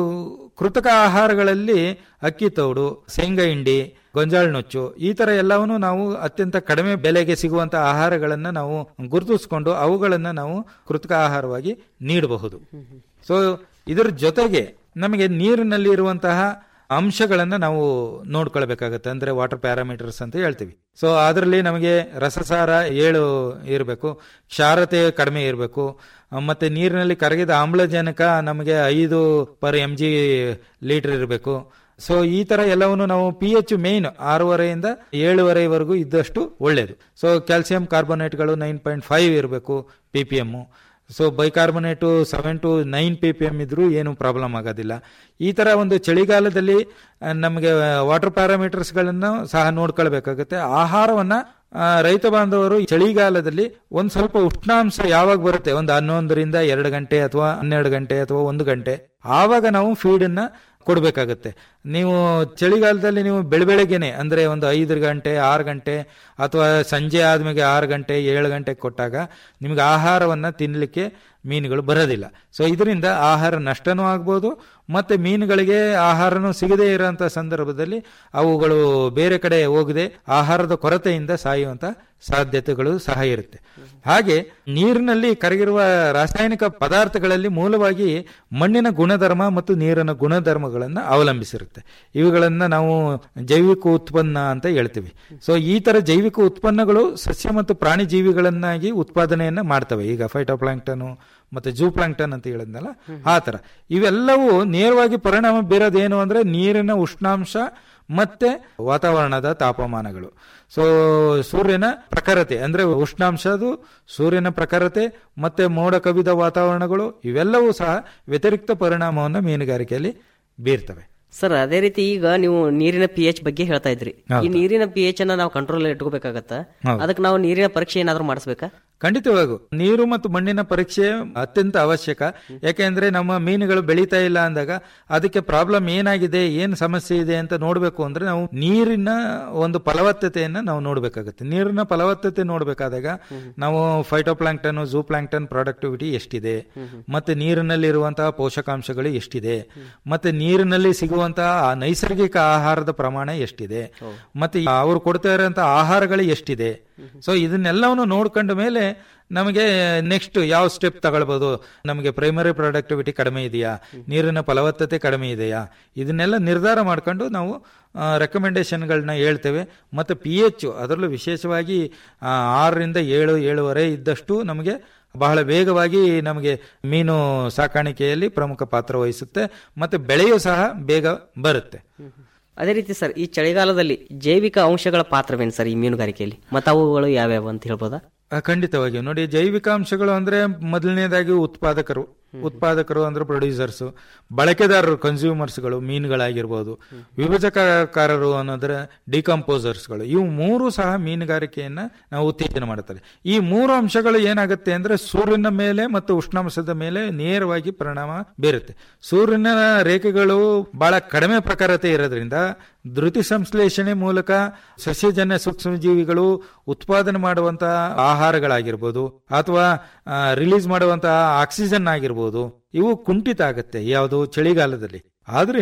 ಕೃತಕ ಆಹಾರಗಳಲ್ಲಿ ಅಕ್ಕಿ ತೌಡು ಶೇಂಗಾ ಹಿಂಡಿ ಗೊಂಜಾಳ ನುಚ್ಚು ಈ ತರ ಎಲ್ಲವನ್ನು ನಾವು ಅತ್ಯಂತ ಕಡಿಮೆ ಬೆಲೆಗೆ ಸಿಗುವಂತಹ ಆಹಾರಗಳನ್ನ ನಾವು ಗುರುತಿಸಿಕೊಂಡು ಅವುಗಳನ್ನ ನಾವು ಕೃತಕ ಆಹಾರವಾಗಿ ನೀಡಬಹುದು ಸೊ ಇದರ ಜೊತೆಗೆ ನಮಗೆ ನೀರಿನಲ್ಲಿ ಇರುವಂತಹ ಅಂಶಗಳನ್ನ ನಾವು ನೋಡ್ಕೊಳ್ಬೇಕಾಗತ್ತೆ ಅಂದ್ರೆ ವಾಟರ್ ಪ್ಯಾರಾಮೀಟರ್ಸ್ ಅಂತ ಹೇಳ್ತೀವಿ ಸೊ ಅದರಲ್ಲಿ ನಮಗೆ ರಸಸಾರ ಏಳು ಇರಬೇಕು ಕ್ಷಾರತೆ ಕಡಿಮೆ ಇರಬೇಕು ಮತ್ತೆ ನೀರಿನಲ್ಲಿ ಕರಗಿದ ಆಮ್ಲಜನಕ ನಮಗೆ ಐದು ಪರ್ ಎಂ ಜಿ ಲೀಟರ್ ಇರಬೇಕು ಸೊ ಈ ತರ ಎಲ್ಲವನ್ನು ನಾವು ಪಿ ಎಚ್ ಮೇನ್ ಆರೂವರೆಯಿಂದ ಏಳುವರೆವರೆಗೂ ಇದ್ದಷ್ಟು ಒಳ್ಳೆಯದು ಸೊ ಕ್ಯಾಲ್ಸಿಯಂ ಕಾರ್ಬೋನೇಟ್ಗಳು ನೈನ್ ಪಾಯಿಂಟ್ ಫೈವ್ ಇರಬೇಕು P P M so bicarbonate seven to nine P P M ಇದ್ರೂ ಏನು ಪ್ರಾಬ್ಲಮ್ ಆಗೋದಿಲ್ಲ ಈ ತರ ಒಂದು ಚಳಿಗಾಲದಲ್ಲಿ ಆ, ನಮಗೆ ವಾಟರ್ ಪ್ಯಾರಾಮೀಟರ್ಸ್ಗಳನ್ನು ಸಹ ನೋಡ್ಕೊಳ್ಬೇಕಾಗುತ್ತೆ ಆಹಾರವನ್ನ ಆ, ರೈತ ಬಾಂಧವರು ಈ ಚಳಿಗಾಲದಲ್ಲಿ ಒಂದ್ ಸ್ವಲ್ಪ ಉಷ್ಣಾಂಶ ಯಾವಾಗ ಬರುತ್ತೆ ಒಂದು ಹನ್ನೊಂದರಿಂದ ಎರಡು ಗಂಟೆ ಅಥವಾ ಹನ್ನೆರಡು ಗಂಟೆ ಅಥವಾ ಒಂದು ಗಂಟೆ ಆವಾಗ ನಾವು ಫೀಡನ್ನ ಕೊಡಬೇಕಾಗುತ್ತೆ ನೀವು ಚಳಿಗಾಲದಲ್ಲಿ ನೀವು ಬೆಳಬೆಳಗ್ಗೆನೆ ಅಂದ್ರೆ ಒಂದು ಐದು ಗಂಟೆ ಆರು ಗಂಟೆ ಅಥವಾ ಸಂಜೆ ಆದ್ಮೇಲೆ ಆರು ಗಂಟೆ ಏಳು ಗಂಟೆ ಕೊಟ್ಟಾಗ ನಿಮಗೆ ಆಹಾರವನ್ನ ತಿನ್ನಲಿಕ್ಕೆ ಮೀನುಗಳು ಬರೋದಿಲ್ಲ ಸೊ ಇದರಿಂದ ಆಹಾರ ನಷ್ಟನೂ ಆಗ್ಬೋದು ಮತ್ತೆ ಮೀನುಗಳಿಗೆ ಆಹಾರನೂ ಸಿಗದೇ ಇರೋಂಥ ಸಂದರ್ಭದಲ್ಲಿ ಅವುಗಳು ಬೇರೆ ಕಡೆ ಹೋಗದೆ ಆಹಾರದ ಕೊರತೆಯಿಂದ ಸಾಯುವಂತ ಸಾಧ್ಯತೆಗಳು ಸಹ ಇರುತ್ತೆ ಹಾಗೆ ನೀರಿನಲ್ಲಿ ಕರಗಿರುವ ರಾಸಾಯನಿಕ ಪದಾರ್ಥಗಳಲ್ಲಿ ಮೂಲವಾಗಿ ಮಣ್ಣಿನ ಗುಣಧರ್ಮ ಮತ್ತು ನೀರಿನ ಗುಣಧರ್ಮಗಳನ್ನ ಅವಲಂಬಿಸಿರುತ್ತೆ ಇವುಗಳನ್ನ ನಾವು ಜೈವಿಕ ಉತ್ಪನ್ನ ಅಂತ ಹೇಳ್ತೀವಿ ಸೊ ಈ ತರ ಜೈವಿಕ ಉತ್ಪನ್ನಗಳು ಸಸ್ಯ ಮತ್ತು ಪ್ರಾಣಿ ಜೀವಿಗಳನ್ನಾಗಿ ಉತ್ಪಾದನೆಯನ್ನ ಮಾಡ್ತವೆ ಈಗ ಫೈಟೋಪ್ಲಾಂಕ್ಟನ್ ಮತ್ತೆ ಜೂ ಪ್ಲಾಂಕ್ಟನ್ ಅಂತ ಹೇಳಿದ್ನಲ್ಲ ಆ ತರ ಇವೆಲ್ಲವೂ ನೇರವಾಗಿ ಪರಿಣಾಮ ಬೀರೋದೇನು ಅಂದ್ರೆ ನೀರಿನ ಉಷ್ಣಾಂಶ ಮತ್ತೆ ವಾತಾವರಣದ ತಾಪಮಾನಗಳು ಸೊ ಸೂರ್ಯನ ಪ್ರಖರತೆ ಅಂದ್ರೆ ಉಷ್ಣಾಂಶದು ಸೂರ್ಯನ ಪ್ರಖರತೆ ಮತ್ತೆ ಮೋಡ ಕವಿದ ವಾತಾವರಣಗಳು ಇವೆಲ್ಲವೂ ಸಹ ವ್ಯತಿರಿಕ್ತ ಪರಿಣಾಮವನ್ನು ಮೀನುಗಾರಿಕೆಯಲ್ಲಿ ಬೀರ್ತವೆ ಸರ್ ಅದೇ ರೀತಿ ಈಗ ನೀವು ನೀರಿನ ಪಿ ಎಚ್ ಬಗ್ಗೆ ಹೇಳ್ತಾ ಇದ್ರಿ ಈ ಹೌದು. ನೀರಿನ ಪಿ ಎಚ್ ಅನ್ನ ನಾವು ಕಂಟ್ರೋಲ್ ಇಟ್ಕೋಬೇಕಾಗತ್ತ ಹೌದು. ಅದಕ್ಕೆ ನಾವು ನೀರಿನ ಪರೀಕ್ಷೆ ಏನಾದ್ರು ಮಾಡಿಸ್ಬೇಕಾ ಖಂಡಿತವಾಗೂ ನೀರು ಮತ್ತು ಮಣ್ಣಿನ ಪರೀಕ್ಷೆ ಅತ್ಯಂತ ಅವಶ್ಯಕ ಯಾಕೆಂದ್ರೆ ನಮ್ಮ ಮೀನುಗಳು ಬೆಳೀತಾ ಇಲ್ಲ ಅಂದಾಗ ಅದಕ್ಕೆ ಪ್ರಾಬ್ಲಮ್ ಏನಾಗಿದೆ ಏನ್ ಸಮಸ್ಯೆ ಇದೆ ಅಂತ ನೋಡ್ಬೇಕು ಅಂದ್ರೆ ನಾವು ನೀರಿನ ಒಂದು ಫಲವತ್ತತೆಯನ್ನ ನಾವು ನೋಡ್ಬೇಕಾಗುತ್ತೆ ನೀರಿನ ಫಲವತ್ತತೆ ನೋಡ್ಬೇಕಾದಾಗ ನಾವು ಫೈಟೋಪ್ಲಾಂಕ್ಟನ್ ಝೂ ಪ್ಲಾಂಕ್ಟನ್ ಪ್ರೊಡಕ್ಟಿವಿಟಿ ಎಷ್ಟಿದೆ ಮತ್ತೆ ನೀರಿನಲ್ಲಿ ಇರುವಂತಹ ಪೋಷಕಾಂಶಗಳು ಎಷ್ಟಿದೆ ಮತ್ತೆ ನೀರಿನಲ್ಲಿ ಸಿಗುವಂತಹ ಆ ನೈಸರ್ಗಿಕ ಆಹಾರದ ಪ್ರಮಾಣ ಎಷ್ಟಿದೆ ಮತ್ತೆ ಅವರು ಕೊಡ್ತಾ ಇರುವಂತಹ ಆಹಾರಗಳು ಎಷ್ಟಿದೆ ಸೊ ಇದನ್ನೆಲ್ಲವನ್ನು ನೋಡ್ಕೊಂಡ ಮೇಲೆ ನಮಗೆ ನೆಕ್ಸ್ಟ್ ಯಾವ ಸ್ಟೆಪ್ ತಗೊಳ್ಬಹುದು ನಮಗೆ ಪ್ರೈಮರಿ ಪ್ರೊಡಕ್ಟಿವಿಟಿ ಕಡಿಮೆ ಇದೆಯಾ ನೀರಿನ ಫಲವತ್ತತೆ ಕಡಿಮೆ ಇದೆಯಾ ಇದನ್ನೆಲ್ಲ ನಿರ್ಧಾರ ಮಾಡ್ಕೊಂಡು ನಾವು ರೆಕಮೆಂಡೇಶನ್ಗಳನ್ನ ಹೇಳ್ತೇವೆ ಮತ್ತು ಪಿ ಎಚ್ ಅದರಲ್ಲೂ ವಿಶೇಷವಾಗಿ ಆ, ಆರರಿಂದ ಏಳು ಏಳುವರೆ ಇದ್ದಷ್ಟು ನಮಗೆ ಬಹಳ ವೇಗವಾಗಿ ನಮಗೆ ಮೀನು ಸಾಕಾಣಿಕೆಯಲ್ಲಿ ಪ್ರಮುಖ ಪಾತ್ರ ವಹಿಸುತ್ತೆ ಮತ್ತೆ ಬೆಳೆಯೂ ಸಹ ಬೇಗ ಬರುತ್ತೆ ಅದೇ ರೀತಿ ಸರ್ ಈ ಚಳಿಗಾಲದಲ್ಲಿ ಜೈವಿಕ ಅಂಶಗಳ ಪಾತ್ರವೇನು ಸರ್ ಈ ಮೀನುಗಾರಿಕೆಯಲ್ಲಿ ಮತ್ತು ಅವುಗಳು ಯಾವ್ಯಾವ ಅಂತ ಹೇಳ್ಬೋದಾ ಆ, ಖಂಡಿತವಾಗಿಯೂ ನೋಡಿ ಜೈವಿಕ ಅಂಶಗಳು ಅಂದ್ರೆ ಮೊದಲನೇದಾಗಿ ಉತ್ಪಾದಕರು ಉತ್ಪಾದಕರು ಅಂದ್ರೆ ಪ್ರೊಡ್ಯೂಸರ್ಸ್ ಬಳಕೆದಾರರು ಕನ್ಸ್ಯೂಮರ್ಸ್ಗಳು ಮೀನುಗಳಾಗಿರ್ಬೋದು ವಿಭಜಕಕಾರರು ಅನ್ನೋದ್ರ ಡಿಕಂಪೋಸರ್ಸ್ಗಳು ಇವು ಮೂರು ಸಹ ಮೀನುಗಾರಿಕೆಯನ್ನ ನಾವು ಉತ್ತೇಜನ ಮಾಡುತ್ತದೆ ಈ ಮೂರು ಅಂಶಗಳು ಏನಾಗುತ್ತೆ ಅಂದ್ರೆ ಸೂರ್ಯನ ಮೇಲೆ ಮತ್ತು ಉಷ್ಣಾಂಶದ ಮೇಲೆ ನೇರವಾಗಿ ಪರಿಣಾಮ ಬೀರುತ್ತೆ ಸೂರ್ಯನ ರೇಖೆಗಳು ಬಹಳ ಕಡಿಮೆ ಪ್ರಖರತೆ ಇರೋದ್ರಿಂದ ಧೃತಿ ಸಂಶ್ಲೇಷಣೆ ಮೂಲಕ ಸಸ್ಯಜನ್ಯ ಸೂಕ್ಷ್ಮಜೀವಿಗಳು ಉತ್ಪಾದನೆ ಮಾಡುವಂತಹ ಆಹಾರಗಳಾಗಿರ್ಬೋದು ಅಥವಾ ರಿಲೀಸ್ ಮಾಡುವಂತಹ ಆಕ್ಸಿಜನ್ ಆಗಿರ್ಬೋದು ಇವು ಕುಂಠಿತ ಆಗುತ್ತೆ ಯಾವುದು ಚಳಿಗಾಲದಲ್ಲಿ ಆದ್ರಿಂದ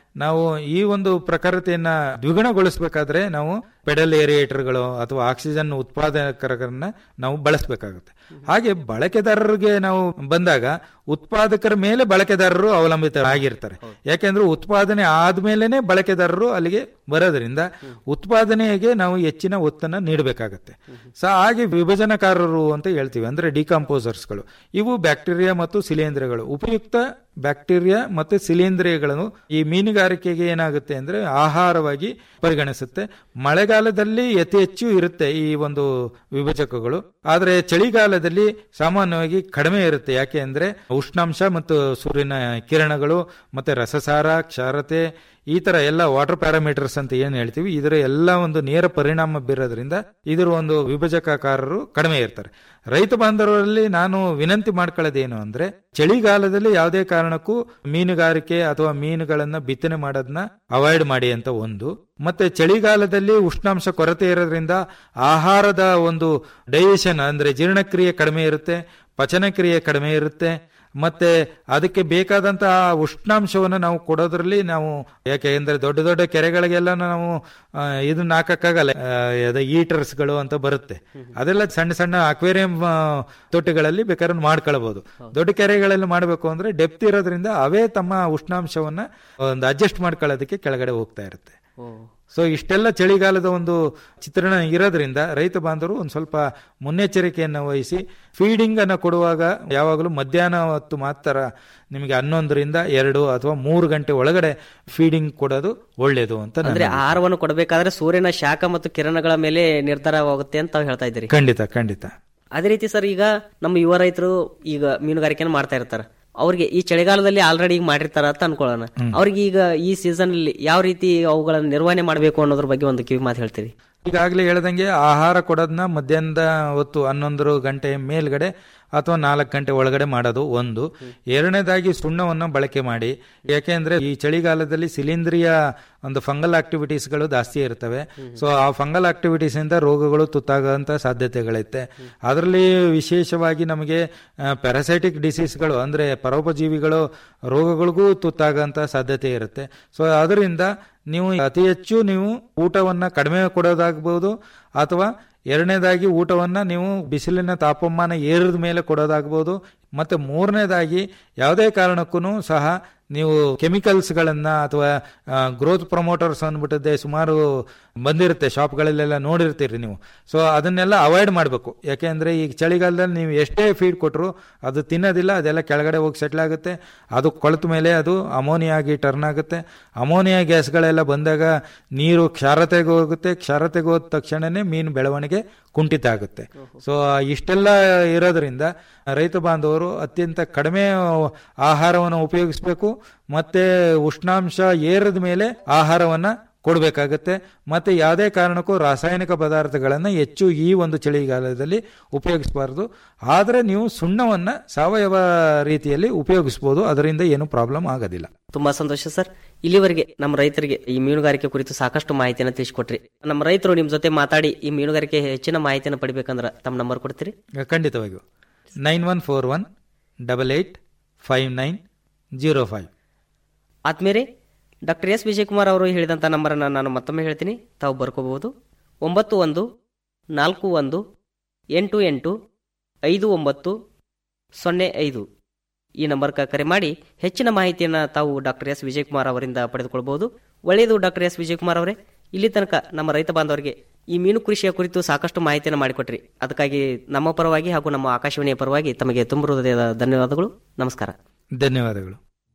ನಾವು ಈ ಒಂದು ಪ್ರಖರತೆಯನ್ನ ದ್ವಿಗುಣಗೊಳಿಸಬೇಕಾದ್ರೆ ನಾವು ಪೆಡಲ್ ಏರಿಯೇಟರ್ಗಳು ಅಥವಾ ಆಕ್ಸಿಜನ್ ಉತ್ಪಾದಕರನ್ನ ನಾವು ಬಳಸಬೇಕಾಗುತ್ತೆ ಹಾಗೆ ಬಳಕೆದಾರರಿಗೆ ನಾವು ಬಂದಾಗ ಉತ್ಪಾದಕರ ಮೇಲೆ ಬಳಕೆದಾರರು ಅವಲಂಬಿತರಾಗಿರ್ತಾರೆ ಯಾಕೆಂದ್ರೆ ಉತ್ಪಾದನೆ ಆದ್ಮೇಲೆನೆ ಬಳಕೆದಾರರು ಅಲ್ಲಿಗೆ ಬರೋದ್ರಿಂದ ಉತ್ಪಾದನೆಗೆ ನಾವು ಹೆಚ್ಚಿನ ಒತ್ತನ್ನು ನೀಡಬೇಕಾಗತ್ತೆ ಸೊ ಹಾಗೆ ವಿಭಜನಕಾರರು ಅಂತ ಹೇಳ್ತೀವಿ ಅಂದ್ರೆ ಡಿಕಾಂಪೋಸರ್ಸ್ಗಳು ಇವು ಬ್ಯಾಕ್ಟೀರಿಯಾ ಮತ್ತು ಶಿಲೀಂಧ್ರಗಳು ಉಪಯುಕ್ತ ಬ್ಯಾಕ್ಟೀರಿಯಾ ಮತ್ತೆ ಶಿಲೀಂಧ್ರಗಳನ್ನು ಈ ಮೀನುಗಾರಿಕೆಗೆ ಏನಾಗುತ್ತೆ ಅಂದ್ರೆ ಆಹಾರವಾಗಿ ಪರಿಗಣಿಸುತ್ತೆ ಮಳೆಗಾಲದಲ್ಲಿ ಅತಿ ಹೆಚ್ಚು ಇರುತ್ತೆ ಈ ಒಂದು ವಿಭಜಕಗಳು ಆದರೆ ಚಳಿಗಾಲದಲ್ಲಿ ಸಾಮಾನ್ಯವಾಗಿ ಕಡಿಮೆ ಇರುತ್ತೆ ಯಾಕೆ ಅಂದ್ರೆ ಉಷ್ಣಾಂಶ ಮತ್ತು ಸೂರ್ಯನ ಕಿರಣಗಳು ಮತ್ತೆ ರಸಸಾರ ಕ್ಷಾರತೆ ಈ ತರ ಎಲ್ಲ ವಾಟರ್ ಪ್ಯಾರಾಮೀಟರ್ಸ್ ಅಂತ ಏನ್ ಹೇಳ್ತೀವಿ ಇದರ ಎಲ್ಲ ಒಂದು ನೇರ ಪರಿಣಾಮ ಬೀರೋದ್ರಿಂದ ಇದರ ಒಂದು ವಿಭಜಕಕಾರರು ಕಡಿಮೆ ಇರ್ತಾರೆ ರೈತ ಬಾಂಧವರಲ್ಲಿ ನಾನು ವಿನಂತಿ ಮಾಡ್ಕೊಳ್ಳೋದೇನು ಅಂದ್ರೆ ಚಳಿಗಾಲದಲ್ಲಿ ಯಾವುದೇ ಕಾರಣಕ್ಕೂ ಮೀನುಗಾರಿಕೆ ಅಥವಾ ಮೀನುಗಳನ್ನ ಬಿತ್ತನೆ ಮಾಡೋದನ್ನ ಅವಾಯ್ಡ್ ಮಾಡಿ ಅಂತ ಒಂದು ಮತ್ತೆ ಚಳಿಗಾಲದಲ್ಲಿ ಉಷ್ಣಾಂಶ ಕೊರತೆ ಇರೋದ್ರಿಂದ ಆಹಾರದ ಒಂದು ಡೈಜೆಷನ್ ಅಂದ್ರೆ ಜೀರ್ಣಕ್ರಿಯೆ ಕಡಿಮೆ ಇರುತ್ತೆ ಪಚನಕ್ರಿಯೆ ಕಡಿಮೆ ಇರುತ್ತೆ ಮತ್ತೆ ಅದಕ್ಕೆ ಬೇಕಾದಂತಹ ಉಷ್ಣಾಂಶವನ್ನು ನಾವು ಕೊಡೋದ್ರಲ್ಲಿ ನಾವು ಯಾಕೆ ಅಂದ್ರೆ ದೊಡ್ಡ ದೊಡ್ಡ ಕೆರೆಗಳಿಗೆಲ್ಲ ನಾವು ಆ, ಇದನ್ನ ಹಾಕಕ್ಕಾಗಲ್ಲ ಈಟರ್ಸ್ಗಳು ಅಂತ ಬರುತ್ತೆ ಅದೆಲ್ಲ ಸಣ್ಣ ಸಣ್ಣ ಅಕ್ವೇರಿಯಂ ತೊಟ್ಟಿಗಳಲ್ಲಿ ಬೇಕಾದ್ರೆ ಮಾಡ್ಕೊಳ್ಬಹುದು ದೊಡ್ಡ ಕೆರೆಗಳಲ್ಲಿ ಮಾಡಬೇಕು ಅಂದ್ರೆ ಡೆಪ್ತ್ ಇರೋದ್ರಿಂದ ಅವೇ ತಮ್ಮ ಉಷ್ಣಾಂಶವನ್ನ ಒಂದು ಅಡ್ಜಸ್ಟ್ ಮಾಡ್ಕೊಳ್ಳೋದಕ್ಕೆ ಕೆಳಗಡೆ ಹೋಗ್ತಾ ಇರುತ್ತೆ ಸೊ ಇಷ್ಟೆಲ್ಲ ಚಳಿಗಾಲದ ಒಂದು ಚಿತ್ರಣ ಇರೋದ್ರಿಂದ ರೈತ ಬಾಂಧವರು ಒಂದು ಸ್ವಲ್ಪ ಮುನ್ನೆಚ್ಚರಿಕೆಯನ್ನು ವಹಿಸಿ ಫೀಡಿಂಗ್ ಅನ್ನು ಕೊಡುವಾಗ ಯಾವಾಗಲೂ ಮಧ್ಯಾಹ್ನ ಹೊತ್ತು ಮಾತ್ರ ನಿಮಗೆ ಹನ್ನೊಂದರಿಂದ ಎರಡು ಅಥವಾ ಮೂರು ಗಂಟೆ ಒಳಗಡೆ ಫೀಡಿಂಗ್ ಕೊಡೋದು ಒಳ್ಳೇದು ಅಂತ ನನ್ನ ಅಂದ್ರೆ ಆಹಾರವನ್ನು ಕೊಡಬೇಕಾದ್ರೆ ಸೂರ್ಯನ ಶಾಖ ಮತ್ತು ಕಿರಣಗಳ ಮೇಲೆ ನಿರ್ಧಾರವಾಗುತ್ತೆ ಅಂತ ತಾವು ಹೇಳ್ತಾ ಇದ್ದೀರಿ ಖಂಡಿತ ಖಂಡಿತ ಅದೇ ರೀತಿ ಸರ್ ಈಗ ನಮ್ಮ ಯುವ ರೈತರು ಈಗ ಮೀನುಗಾರಿಕೆನ ಮಾಡ್ತಾ ಇರ್ತಾರೆ ಅವ್ರಿಗೆ ಈ ಚಳಿಗಾಲದಲ್ಲಿ ಆಲ್ರೆಡಿ ಈಗ ಮಾಡಿರ್ತಾರ ಅಂತ ಅನ್ಕೊಳ್ಳೋಣ ಅವ್ರಿಗೆ ಈಗ ಈ ಸೀಸನ್ ಅಲ್ಲಿ ಯಾವ ರೀತಿ ಅವುಗಳನ್ನ ನಿರ್ವಹಣೆ ಮಾಡಬೇಕು ಅನ್ನೋದ್ರ ಬಗ್ಗೆ ಒಂದು ಕಿವಿ ಮಾತು ಹೇಳ್ತೀರಿ ಈಗಾಗಲೇ ಹೇಳ್ದಂಗೆ ಆಹಾರ ಕೊಡೋದನ್ನ ಮಧ್ಯಾಹ್ನದ ಹೊತ್ತು ಹನ್ನೊಂದು ಗಂಟೆ ಮೇಲ್ಗಡೆ ಅಥವಾ ನಾಲ್ಕು ಗಂಟೆ ಒಳಗಡೆ ಮಾಡೋದು ಒಂದು ಎರಡನೇದಾಗಿ ಸುಣ್ಣವನ್ನು ಬಳಕೆ ಮಾಡಿ ಯಾಕೆಂದ್ರೆ ಈ ಚಳಿಗಾಲದಲ್ಲಿ ಸಿಲಿಂದ್ರಿಯ ಒಂದು ಫಂಗಲ್ ಆಕ್ಟಿವಿಟೀಸ್ಗಳು ಜಾಸ್ತಿ ಇರ್ತವೆ ಸೊ ಆ ಫಂಗಲ್ ಆಕ್ಟಿವಿಟೀಸ್ ಇಂದ ರೋಗಗಳು ತುತ್ತಾಗುವಂತ ಸಾಧ್ಯತೆಗಳಿರುತ್ತೆ ಅದರಲ್ಲಿ ವಿಶೇಷವಾಗಿ ನಮಗೆ ಪ್ಯಾರಾಸೈಟಿಕ್ ಡಿಸೀಸ್ಗಳು ಅಂದ್ರೆ ಪರೋಪಜೀವಿಗಳು ರೋಗಗಳಿಗೂ ತುತ್ತಾಗುವಂತ ಸಾಧ್ಯತೆ ಇರುತ್ತೆ ಸೊ ಅದರಿಂದ ನೀವು ಅತಿ ಹೆಚ್ಚು ನೀವು ಊಟವನ್ನ ಕಡಿಮೆ ಕೊಡೋದಾಗಬಹುದು ಅಥವಾ ಎರಡನೇದಾಗಿ ಊಟವನ್ನ ನೀವು ಬಿಸಿಲಿನ ತಾಪಮಾನ ಏರಿದ ಮೇಲೆ ಕೊಡೋದಾಗಬಹುದು ಮತ್ತೆ ಮೂರನೇದಾಗಿ ಯಾವುದೇ ಕಾರಣಕ್ಕೂ ಸಹ ನೀವು ಕೆಮಿಕಲ್ಸ್ಗಳನ್ನ ಅಥವಾ ಗ್ರೋತ್ ಪ್ರಮೋಟರ್ಸ್ ಅಂದ್ಬಿಟ್ಟಿದ್ದೆ ಸುಮಾರು ಬಂದಿರುತ್ತೆ ಶಾಪ್ಗಳಲ್ಲೆಲ್ಲ ನೋಡಿರ್ತೀರಿ ನೀವು ಸೊ ಅದನ್ನೆಲ್ಲ ಅವಾಯ್ಡ್ ಮಾಡಬೇಕು ಯಾಕೆಂದ್ರೆ ಈಗ ಚಳಿಗಾಲದಲ್ಲಿ ನೀವು ಎಷ್ಟೇ ಫೀಡ್ ಕೊಟ್ಟರು ಅದು ತಿನ್ನೋದಿಲ್ಲ ಅದೆಲ್ಲ ಕೆಳಗಡೆ ಹೋಗಿ ಸೆಟ್ಲ್ ಆಗುತ್ತೆ ಅದು ಕೊಳೆತ ಮೇಲೆ ಅದು ಅಮೋನಿಯಾ ಆಗಿ ಟರ್ನ್ ಆಗುತ್ತೆ ಅಮೋನಿಯಾ ಗ್ಯಾಸ್ಗಳೆಲ್ಲ ಬಂದಾಗ ನೀರು ಕ್ಷಾರತೆಗೆ ಹೋಗುತ್ತೆ ಕ್ಷಾರತೆಗೆ ಹೋದ ತಕ್ಷಣನೇ ಮೀನು ಬೆಳವಣಿಗೆ ಕುಂಠಿತ ಆಗುತ್ತೆ ಸೊ ಇಷ್ಟೆಲ್ಲ ಇರೋದ್ರಿಂದ ರೈತ ಬಾಂಧವರು ಅತ್ಯಂತ ಕಡಿಮೆ ಆಹಾರವನ್ನು ಉಪಯೋಗಿಸಬೇಕು ಮತ್ತೆ ಉಷ್ಣಾಂಶ ಏರದ ಮೇಲೆ ಆಹಾರವನ್ನ ಕೊಡಬೇಕಾಗತ್ತೆ ಮತ್ತೆ ಯಾವುದೇ ಕಾರಣಕ್ಕೂ ರಾಸಾಯನಿಕ ಪದಾರ್ಥಗಳನ್ನು ಹೆಚ್ಚು ಈ ಒಂದು ಚಳಿಗಾಲದಲ್ಲಿ ಉಪಯೋಗಿಸಬಾರದು ಆದರೆ ನೀವು ಸುಣ್ಣವನ್ನ ಸಾವಯವ ರೀತಿಯಲ್ಲಿ ಉಪಯೋಗಿಸಬಹುದು ಅದರಿಂದ ಏನು ಪ್ರಾಬ್ಲಮ್ ಆಗೋದಿಲ್ಲ ತುಂಬಾ ಸಂತೋಷ ಸರ್ ಇಲ್ಲಿವರೆಗೆ ನಮ್ಮ ರೈತರಿಗೆ ಈ ಮೀನುಗಾರಿಕೆ ಕುರಿತು ಸಾಕಷ್ಟು ಮಾಹಿತಿಯನ್ನು ತಿಳಿಸಿಕೊಟ್ರಿ ನಮ್ಮ ರೈತರು ನಿಮ್ ಜೊತೆ ಮಾತಾಡಿ ಈ ಮೀನುಗಾರಿಕೆ ಹೆಚ್ಚಿನ ಮಾಹಿತಿಯನ್ನು ಪಡಿಬೇಕಂದ್ರ ತಮ್ಮ ನಂಬರ್ ಕೊಡ್ತೀರಿ ಖಂಡಿತವಾಗಿಯೂ nine one four one double eight five nine zero five ಆದ್ಮೇಲೆ ಡಾಕ್ಟರ್ ಎಸ್ ವಿಜಯಕುಮಾರ್ ಅವರು ಹೇಳಿದಂಥ ನಂಬರನ್ನು ನಾನು ಮತ್ತೊಮ್ಮೆ ಹೇಳ್ತೀನಿ ತಾವು ಬರ್ಕೋಬಹುದು ಒಂಬತ್ತು ಒಂದು ನಾಲ್ಕು ಒಂದು ಎಂಟು ಎಂಟು ಐದು ಒಂಬತ್ತು ಸೊನ್ನೆ ಐದು ಈ ನಂಬರ್ಗೆ ಕರೆ ಮಾಡಿ ಹೆಚ್ಚಿನ ಮಾಹಿತಿಯನ್ನು ತಾವು ಡಾಕ್ಟರ್ ಎಸ್ ವಿಜಯಕುಮಾರ್ ಅವರಿಂದ ಪಡೆದುಕೊಳ್ಬಹುದು ಒಳ್ಳೆಯದು ಡಾಕ್ಟರ್ ಎಸ್ ವಿಜಯಕುಮಾರ್ ಅವರೇ ಇಲ್ಲಿ ತನಕ ನಮ್ಮ ರೈತ ಬಾಂಧವರಿಗೆ ಈ ಮೀನು ಕೃಷಿಯ ಕುರಿತು ಸಾಕಷ್ಟು ಮಾಹಿತಿಯನ್ನು ಮಾಡಿಕೊಟ್ರಿ ಅದಕ್ಕಾಗಿ ನಮ್ಮ ಪರವಾಗಿ ಹಾಗೂ ನಮ್ಮ ಆಕಾಶವಾಣಿಯ ಪರವಾಗಿ ತಮಗೆ ತುಂಬ ಹೃದಯದ ಧನ್ಯವಾದಗಳು ನಮಸ್ಕಾರ ಧನ್ಯವಾದಗಳು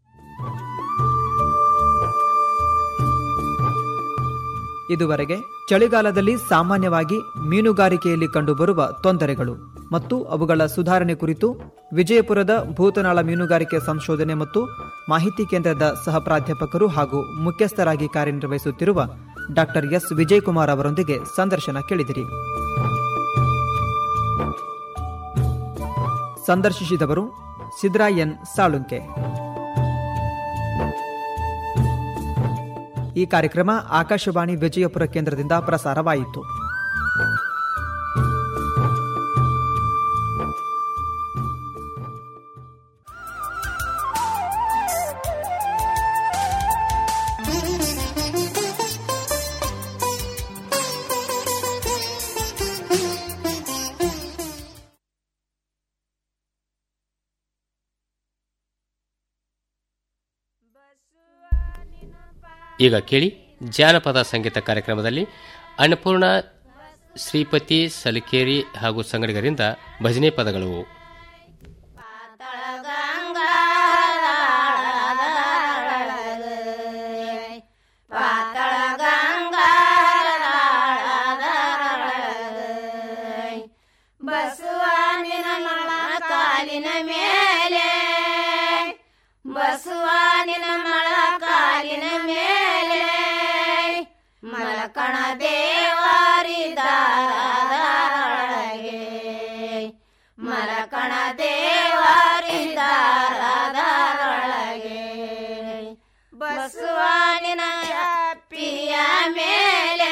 ಇದುವರೆಗೆ ಚಳಿಗಾಲದಲ್ಲಿ ಸಾಮಾನ್ಯವಾಗಿ ಮೀನುಗಾರಿಕೆಯಲ್ಲಿ ಕಂಡುಬರುವ ತೊಂದರೆಗಳು ಮತ್ತು ಅವುಗಳ ಸುಧಾರಣೆ ಕುರಿತು ವಿಜಯಪುರದ ಭೂತನಾಳ ಮೀನುಗಾರಿಕೆ ಸಂಶೋಧನೆ ಮತ್ತು ಮಾಹಿತಿ ಕೇಂದ್ರದ ಸಹ ಪ್ರಾಧ್ಯಾಪಕರು ಹಾಗೂ ಮುಖ್ಯಸ್ಥರಾಗಿ ಕಾರ್ಯನಿರ್ವಹಿಸುತ್ತಿರುವ ಡಾಕ್ಟರ್ ಎಸ್ ವಿಜಯಕುಮಾರ್ ಅವರೊಂದಿಗೆ ಸಂದರ್ಶನ ಕೇಳಿದಿರಿ ಸಂದರ್ಶಿಸಿದವರು ಸಿದ್ರಾ ಎನ್ ಸಾಳುಂಕೆ ಈ ಕಾರ್ಯಕ್ರಮ ಆಕಾಶವಾಣಿ ವಿಜಯಪುರ ಕೇಂದ್ರದಿಂದ ಪ್ರಸಾರವಾಯಿತು ಈಗ ಕೇಳಿ ಜಾನಪದ ಸಂಗೀತ ಕಾರ್ಯಕ್ರಮದಲ್ಲಿ ಅನ್ನಪೂರ್ಣ ಶ್ರೀಪತಿ ಸಲಿಕೇರಿ ಹಾಗೂ ಸಂಗಡಿಗರಿಂದ ಭಜನೆ ಪದಗಳು ಬಸವಾನಿನ ಮಳ ಕಾಲಿನ ಮೇಲೆ ಬಸವಾನಿನ ಮಳ ಕಾಲಿನ ಮೇಲೆ ಮಲಕಣ ದೇವಾರಿದಾರದೊಳಗೆ ಮಲಕಣ ದೇವಾರಿದಾರದೊಳಗೆ ಬಸವಾನಿನ ಚಾಪಿಯ ಮೇಲೆ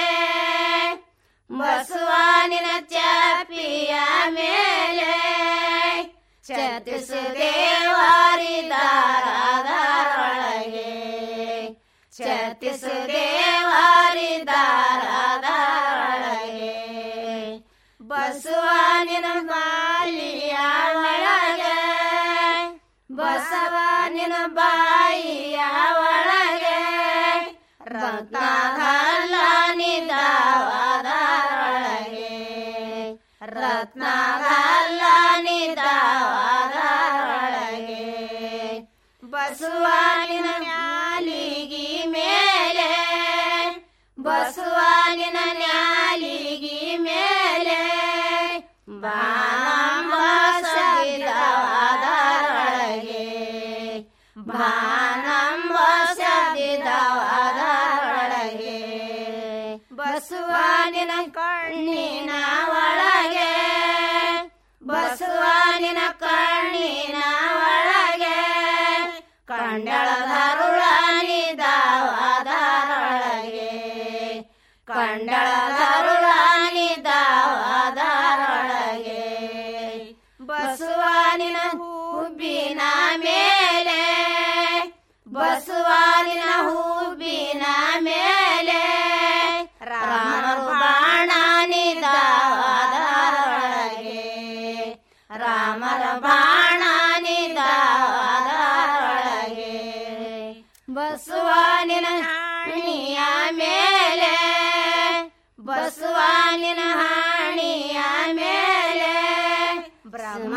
ಬಸವಾನಿನ ಚಾಪಿಯ ಮೇಲೆ ಚತಿಸು ದೇವಾರಿದಾರದೊಳಗೆ ಚತಿಸು ದೇವಾರಿದಾರದೊಳಗೆ ಬಸವಾನಿನ ಬಾಲಿಯ ಒಳಗೆ ಬಸವಾನಿನ ಬಾಯಿಯ ಒಳಗೆ ರತ್ನಗಲ್ಲನಿದವದರೊಳಗೆ ರತ್ನಗಲ್ಲನಿದವದರೊಳಗೆ ಬಸವಾನಿನ ನ್ಯಾಲಿಗಿ ಮೇಲೆ ಬಸವಾನಿನ ನ್ಯಾಲಿಗಿ ಮೇಲೆ ಬಾನಂಬಸದಿದವದರೊಳಗೆ ಬಾನಂಬಸದಿದವದರೊಳಗೆ ಬಸವಾನಿನ ಕಣ್ಣಿನ ಒಳಗೆ ಬಸವಾನಿನ ಕಣ್ಣಿನ ಒಳಗೆ ಕಂಡಳದರುಳನಿದವದರೊಳಗೆ ಕಂಡಳದರುಳನಿದವದರೊಳಗೆ ಬಸವಾನಿನ ಹುಬ್ಬಿನ ಮೇಲೆ ಬಸವಾನಿನ ಹುಬ್ಬಿನ ಮೇಲೆ ರಾಮರು ಬಾಣನಿದವದರೊಳಗೆ ರಾಮರ ಬಾಣನಿದವದರೊಳಗೆ ಬಸವಾನಿನ ಹಾಣಿಯ ಮೇಲೆ ಬಸವಾನಿನ ಹಾಣಿಯ ಮೇಲೆ ಬ್ರಹ್ಮ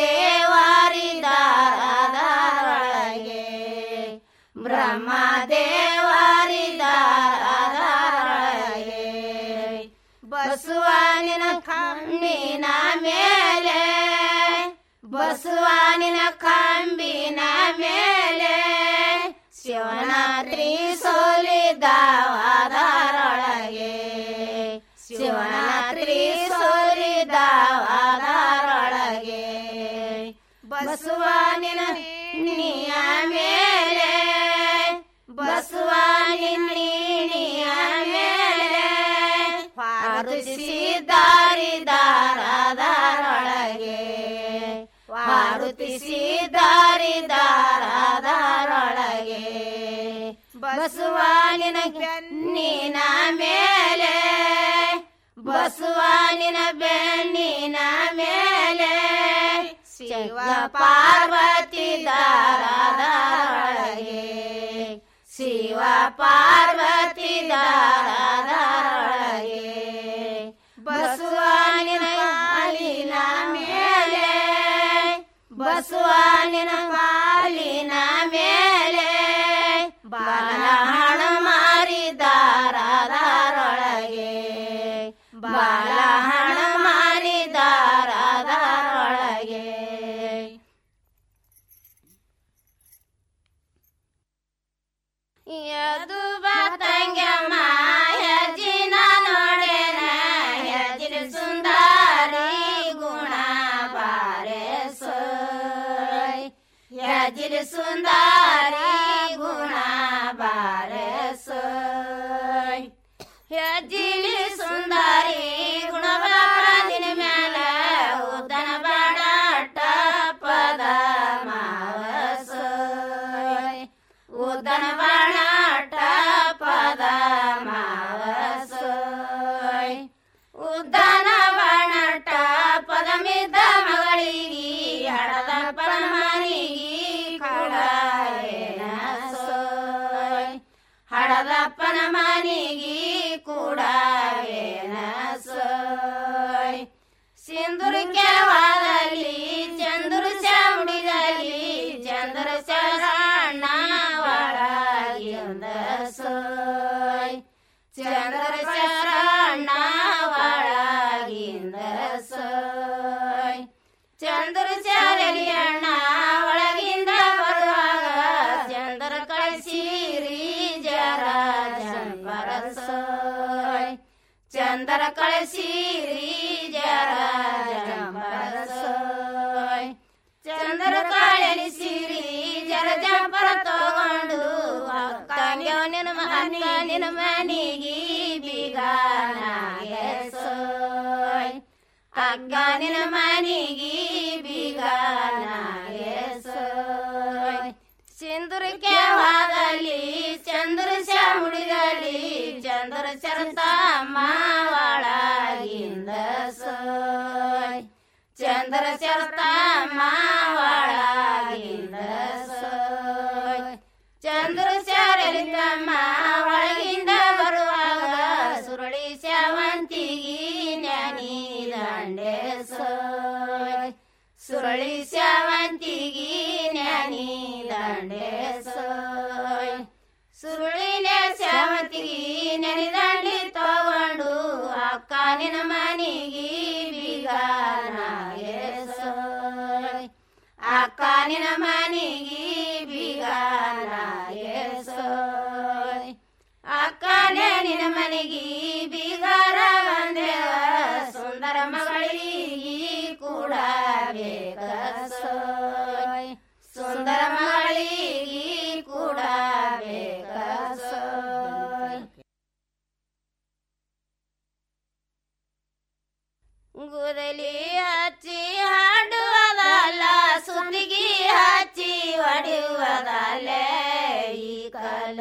ದೇವಾರಿದಾರದೊಳಗೆ ಬ್ರಹ್ಮ ದೇವಾರಿದಾರದೊಳಗೆ ಬಸವಾನಿನ ಕಣ್ಣಿನ ಮೇಲೆ ಬಸವಾನಿನ ಕಂಬಿನ ಮೇಲೆ ಶಿವನಾತ್ರಿ ಸೋಲಿದವದರೊಳಗೆ ಶಿವನಾತ್ರಿ ಸೋಲಿದವದರೊಳಗೆ ಬಸವಾನಿನ ನೀಯ ಮೇಲೆ ಬಸವಾನಿನ ನೀಣಿಯ ಮೇಲೆ ಪಾರುತಿಸಿದಾರಿದಾರದರೊಳಗೆ ಪಾರುತಿಸಿದಾರಿದಾರದರೊಳಗೆ ಬಸವಾನಿನ ಬೆನ್ನಿನ ಮೇಲೆ ಬಸವಾನಿನ ಬೆನ್ನಿನ ಮೇಲೆ ಶಿವ ಪಾರ್ವತಿ ದಾರದರೊಳಗೆ ಶಿವ ಪಾರ್ವತಿ ದಾರದರೊಳಗೆ ಬಸವಾನಿನ ಕಾಲಿನ ಮೇಲೆ ಬಸವಾನಿನ ಕಾಲಿನ ಮೇಲೆ ಬಾಲಹಣ ಮಾರಿದಾರದರೊಳಗೆ ಬಾಲಹಣ ಮಾರಿದಾರದರೊಳಗೆ ಯದು ಬತಂಗ ಮಾಯಜಿನ ನೋಡೆನ ಯಜಿನ ಸುಂದರಿ ಗುಣ ಬಾರೆ ಸೋಯ್ ಯಜಿನ ಸುಂದರಿ ಗುಣ ಬಾರೆ ಸೋಯ್ ಯಜಿಲಿ ಸುಂದರಿ ಗುಣ ಬಾರದಿನ ಮ್ಯಾಲ ಉದ್ದನ ಬಾಡಾಟ ಪದ ಮಾವಸೋಯ್ ಉದ್ದನ ಬಾಣಾಟ ಪದ ಮಾವಸೋಯ್ ಉದ್ದನ ಬಾಣಾಟ ಪದ ಮಿದ್ದ ಮಗಳಿಗಿ ಹಡದ ಪರಮನಿಗಿ ಕುಡ ಸೋಯ್ ಹಡದ ಚಂದ್ರ ಶರಣ ಒಳಗಿಂದ ಸೋಯ್ ಚಂದ್ರ ಚಾರಲಿಯಣ್ಣ ಒಳಗಿಂದ ಬರುವಾಗ ಚಂದ್ರ ಕಳಿಸಿರಿ ಜರ ಜಂಪರ ಸೋಯ್ ಚಂದ್ರ ಕಳಿಸಿರಿ ಜರ ಜಂಪರ ಸೋಯ್ ಚಂದ್ರ ಕಳಿಸಿರಿ ಜರ ಜಂಪರ ತಗೊಂಡು ಅಕ್ಕಂಗೆ ನಿನ್ನ ಮನೆ ನಿನ್ನ ಮನೆಗೆ ಬೀಗಾನಾಗೆ ಸೋಯ್ ಅಕ್ಕ ನಿನ್ನ ಮನೆಗೆ ಬೀಗಾನಾಗೆ ಸೋಯ್ ಸಿಂಧುರಕ್ಕೆ ಹೋಗಲಿ ಚಂದ್ರ ಚಾಮುಡಿಗಲಿ ಚಂದ್ರ ಚರತಮ್ಮ ಒಳಗಿಂದ ಸೋಯ್ ಚಂದ್ರ ಚರತಮ್ಮ ಒಳಗಿಂದ ಸೋಯ್ ಚಂದ್ರ ಚಾರಲಿತಮ್ಮ ಒಳಗಿಂದ ಬರುವಾಗ ಸುರಳಿ ಶಾವಂತಿಗಿ ಜ್ಞಾನಿ ದಂಡೆ ಸೋಯ್ ಸುರಳಿ ಶಾವಂತಿಗಿ ಜ್ಞಾನಿ ದಂಡೆ ಸೋಯ್ ಸುರುಳಿನ ಶಾವಂತಿಗಿ ನೆನೆದಂಡಿ ತಗೊಂಡು ಅಕ್ಕ ನಿನ್ನ ಮನೆಗೆ ಬೀಗಾನಾಗೆ ಸೋಯ್ ಅಕ್ಕ ನಿನ್ನ ಮನೆಗೆ ಬೀಗಾನಾಗೆ ಸೋಯ್ ಅಕ್ಕನೇ ನಿನ್ನ ಮನೆಗೆ ಬೀಗಾರ ಬಂದೇವ ಸುಂದರ ಮಗಳಿಗೆ ಕೂಡ ಬೇಕ ಸೋಯ್ ಸುಂದರ ಮಗಳಿಗೆ ಕೂಡ ಬೇಕ ಸೋಯ್ ಗುದಲಿ ಹಚ್ಚಿ ಹಾಡುವುದಲ್ಲ ಸುತ್ತಿಗೆ ಹಚ್ಚಿ ಹೊಡೆಯುವುದಲ್ಲ ಈ ಕಲ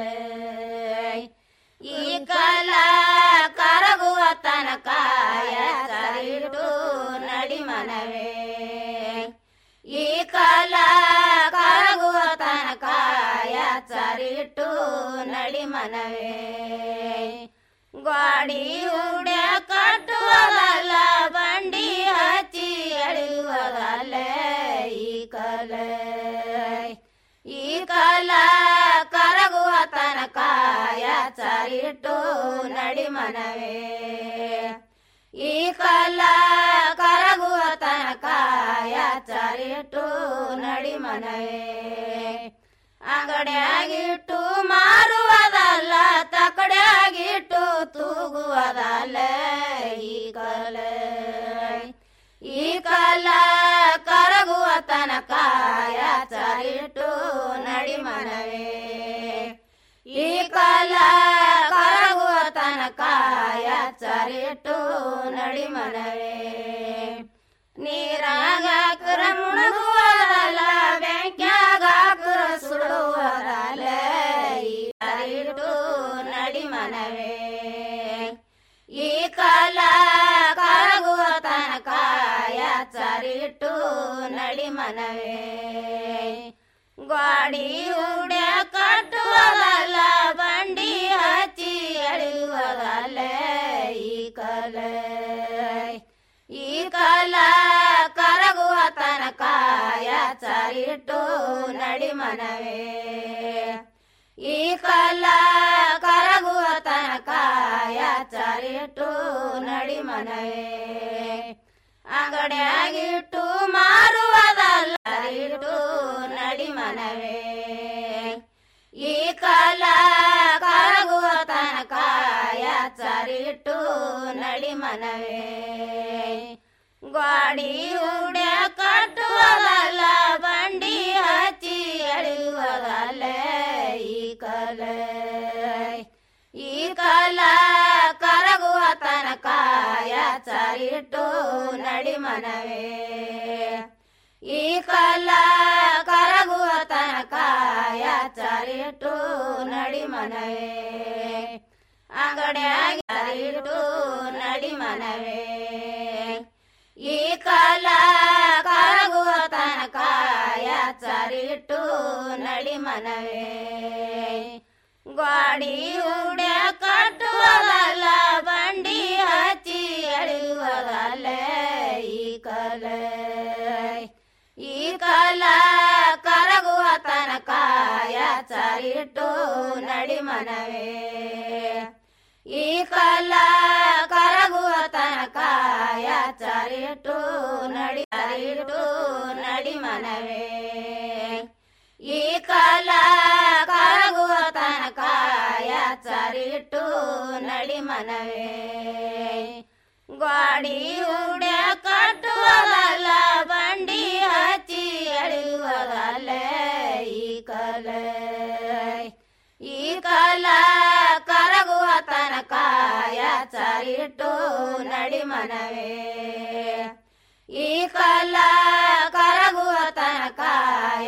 ಈ ಕಲ ಕರಗುವ ತನಕ ಸರಿಟು ನಡಿ ಮನವೇ ಈ ಕಲ ಕರಗುವ ತನಕ ಸರಿಟು ನಡಿ ಮನವೇ ಗಾಡಿ ಉಡ್ಯ ಕಟ್ಟುವುದಲ್ಲ ಬಂಡಿ ಹಚ್ಚಿ ಎಳೆಯುವುದಲ್ಲ ಈ ಕಲ ಈ ಕಲ ಕರಗುವ ತನಕ ಸರಿಟ್ಟು ನಡಿ ಮನವೇ ಈ ಕಲ ಕರಗುವ ತನಕ ಸರಿಟ್ಟು ನಡಿ ಮನವೇ ಅಂಗಡಿಯಾಗಿಟ್ಟು ಮಾರುವುದಲ್ಲ ತಕಡಿಯಾಗಿಟ್ಟು ತೂಗುವುದಲ್ಲ ಈ ಕಲ ಈ ಕಲ ಕರಗುವ ತನಕ ಸರಿಟ್ಟು ನಡಿ ಮನವೇ ಈ ಕಲ ಕರಗುವ ತನಕ ಸರಿಟ್ಟು ನಡಿ ಮನವೇ ನೀರಾಗ ಹಾಕರ ಮುಣಗುವುದಲ್ಲ ಬ್ಯಾಂಕ್ಯಾಗ ಹಾಕರ ಸುಡುವುದಲ್ಲ ಈ ಸರಿಟ್ಟು ನಡಿ ಮನವೇ ಈ ಕಲ ಕರಗುವ ತನಕ ಸರಿಟ್ಟು ನಡಿ ಮನವೇ ಗಾಡಿ ಉಡ್ಯ ಕಟ್ಟುವುದಲ್ಲ ಬಂಡಿ ಹಚ್ಚಿ ಎಳೆಯುವುದಲ್ಲ ಈ ಕಲ ಈ ಕಲ ಕರಗುವ ತನಕ ಸರಿಟ್ಟು ನಡಿ ಮನವೇ ಈ ಕಲ ಕರಗುವ ತನಕ ಸರಿಟ್ಟು ನಡಿ ಮನವೇ ಅಂಗಡಿಯಾಗಿಟ್ಟು ಮಾರುವುದಲ್ಲ ಸರಿಟ್ಟು ನಡಿ ಮನವೇ ಈ ಕಲ ಕರಗುವ ತನಕ ಸರಿಟ್ಟು ನಡಿ ಮನವೇ ಗಾಡಿ ಉಡ್ಯ ಕಟ್ಟುವುದಲ್ಲ ಬಂಡಿ ಹಚ್ಚಿ ಎಳೆಯುವುದಲ್ಲ ಈ ಕಲ ಈ ಕಲ ಕರಗುವ ತನಕ ಸರಿಟ್ಟು ನಡಿ ಮನವೇ ಈ ಕಲ ಕರಗುವ ತನಕ ಸರಿಟ್ಟು ನಡಿ ಮನವೇ ಅಂಗಡಿಯಾಗಿ ಸರಿಟ್ಟು ನಡಿ ಮನವೇ ಈ ಕಲ ಕರಗುವ ತನಕ ಸರಿಟ್ಟು ನಡಿ ಮನವೇ ಗಾಡಿ ಉಡ್ಯ ಕಟ್ಟುವುದಲ್ಲ ಬಂಡಿ ಹಚ್ಚಿ ಎಳೆಯುವುದಲ್ಲ ಈ ಕಲ ಈ ಕಲ ಕರಗುವ ತನಕ ಸರಿಟ್ಟು ನಡಿ ಮನವೇ ಈ ಕಲ ಕರಗುವ ತನಕ ಯಾಚರಿಟ್ಟು ನಡಿ ಅರಿಟ್ಟು ನಡಿ ಮನವೇ ಈ ಕಲ ಕರಗುವ ತನಕ ಯಾಚರಿಟ್ಟು ನಡಿ ಮನವೇ ಗಾಡಿ ಉಡ್ಯ ಕಟ್ಟುವುದಲ್ಲ ಬಂಡಿ ಹಚ್ಚಿ ಎಳೆಯುವುದಲ್ಲ ಈ ಕಲೆ ಈ ಕಲ ಕರಗುವ ತನಕ ಯಾಚರಿಟ್ಟು ನಡಿ ಮನವೇ ಈ ಕಲ ಕರಗುವ ತನಕ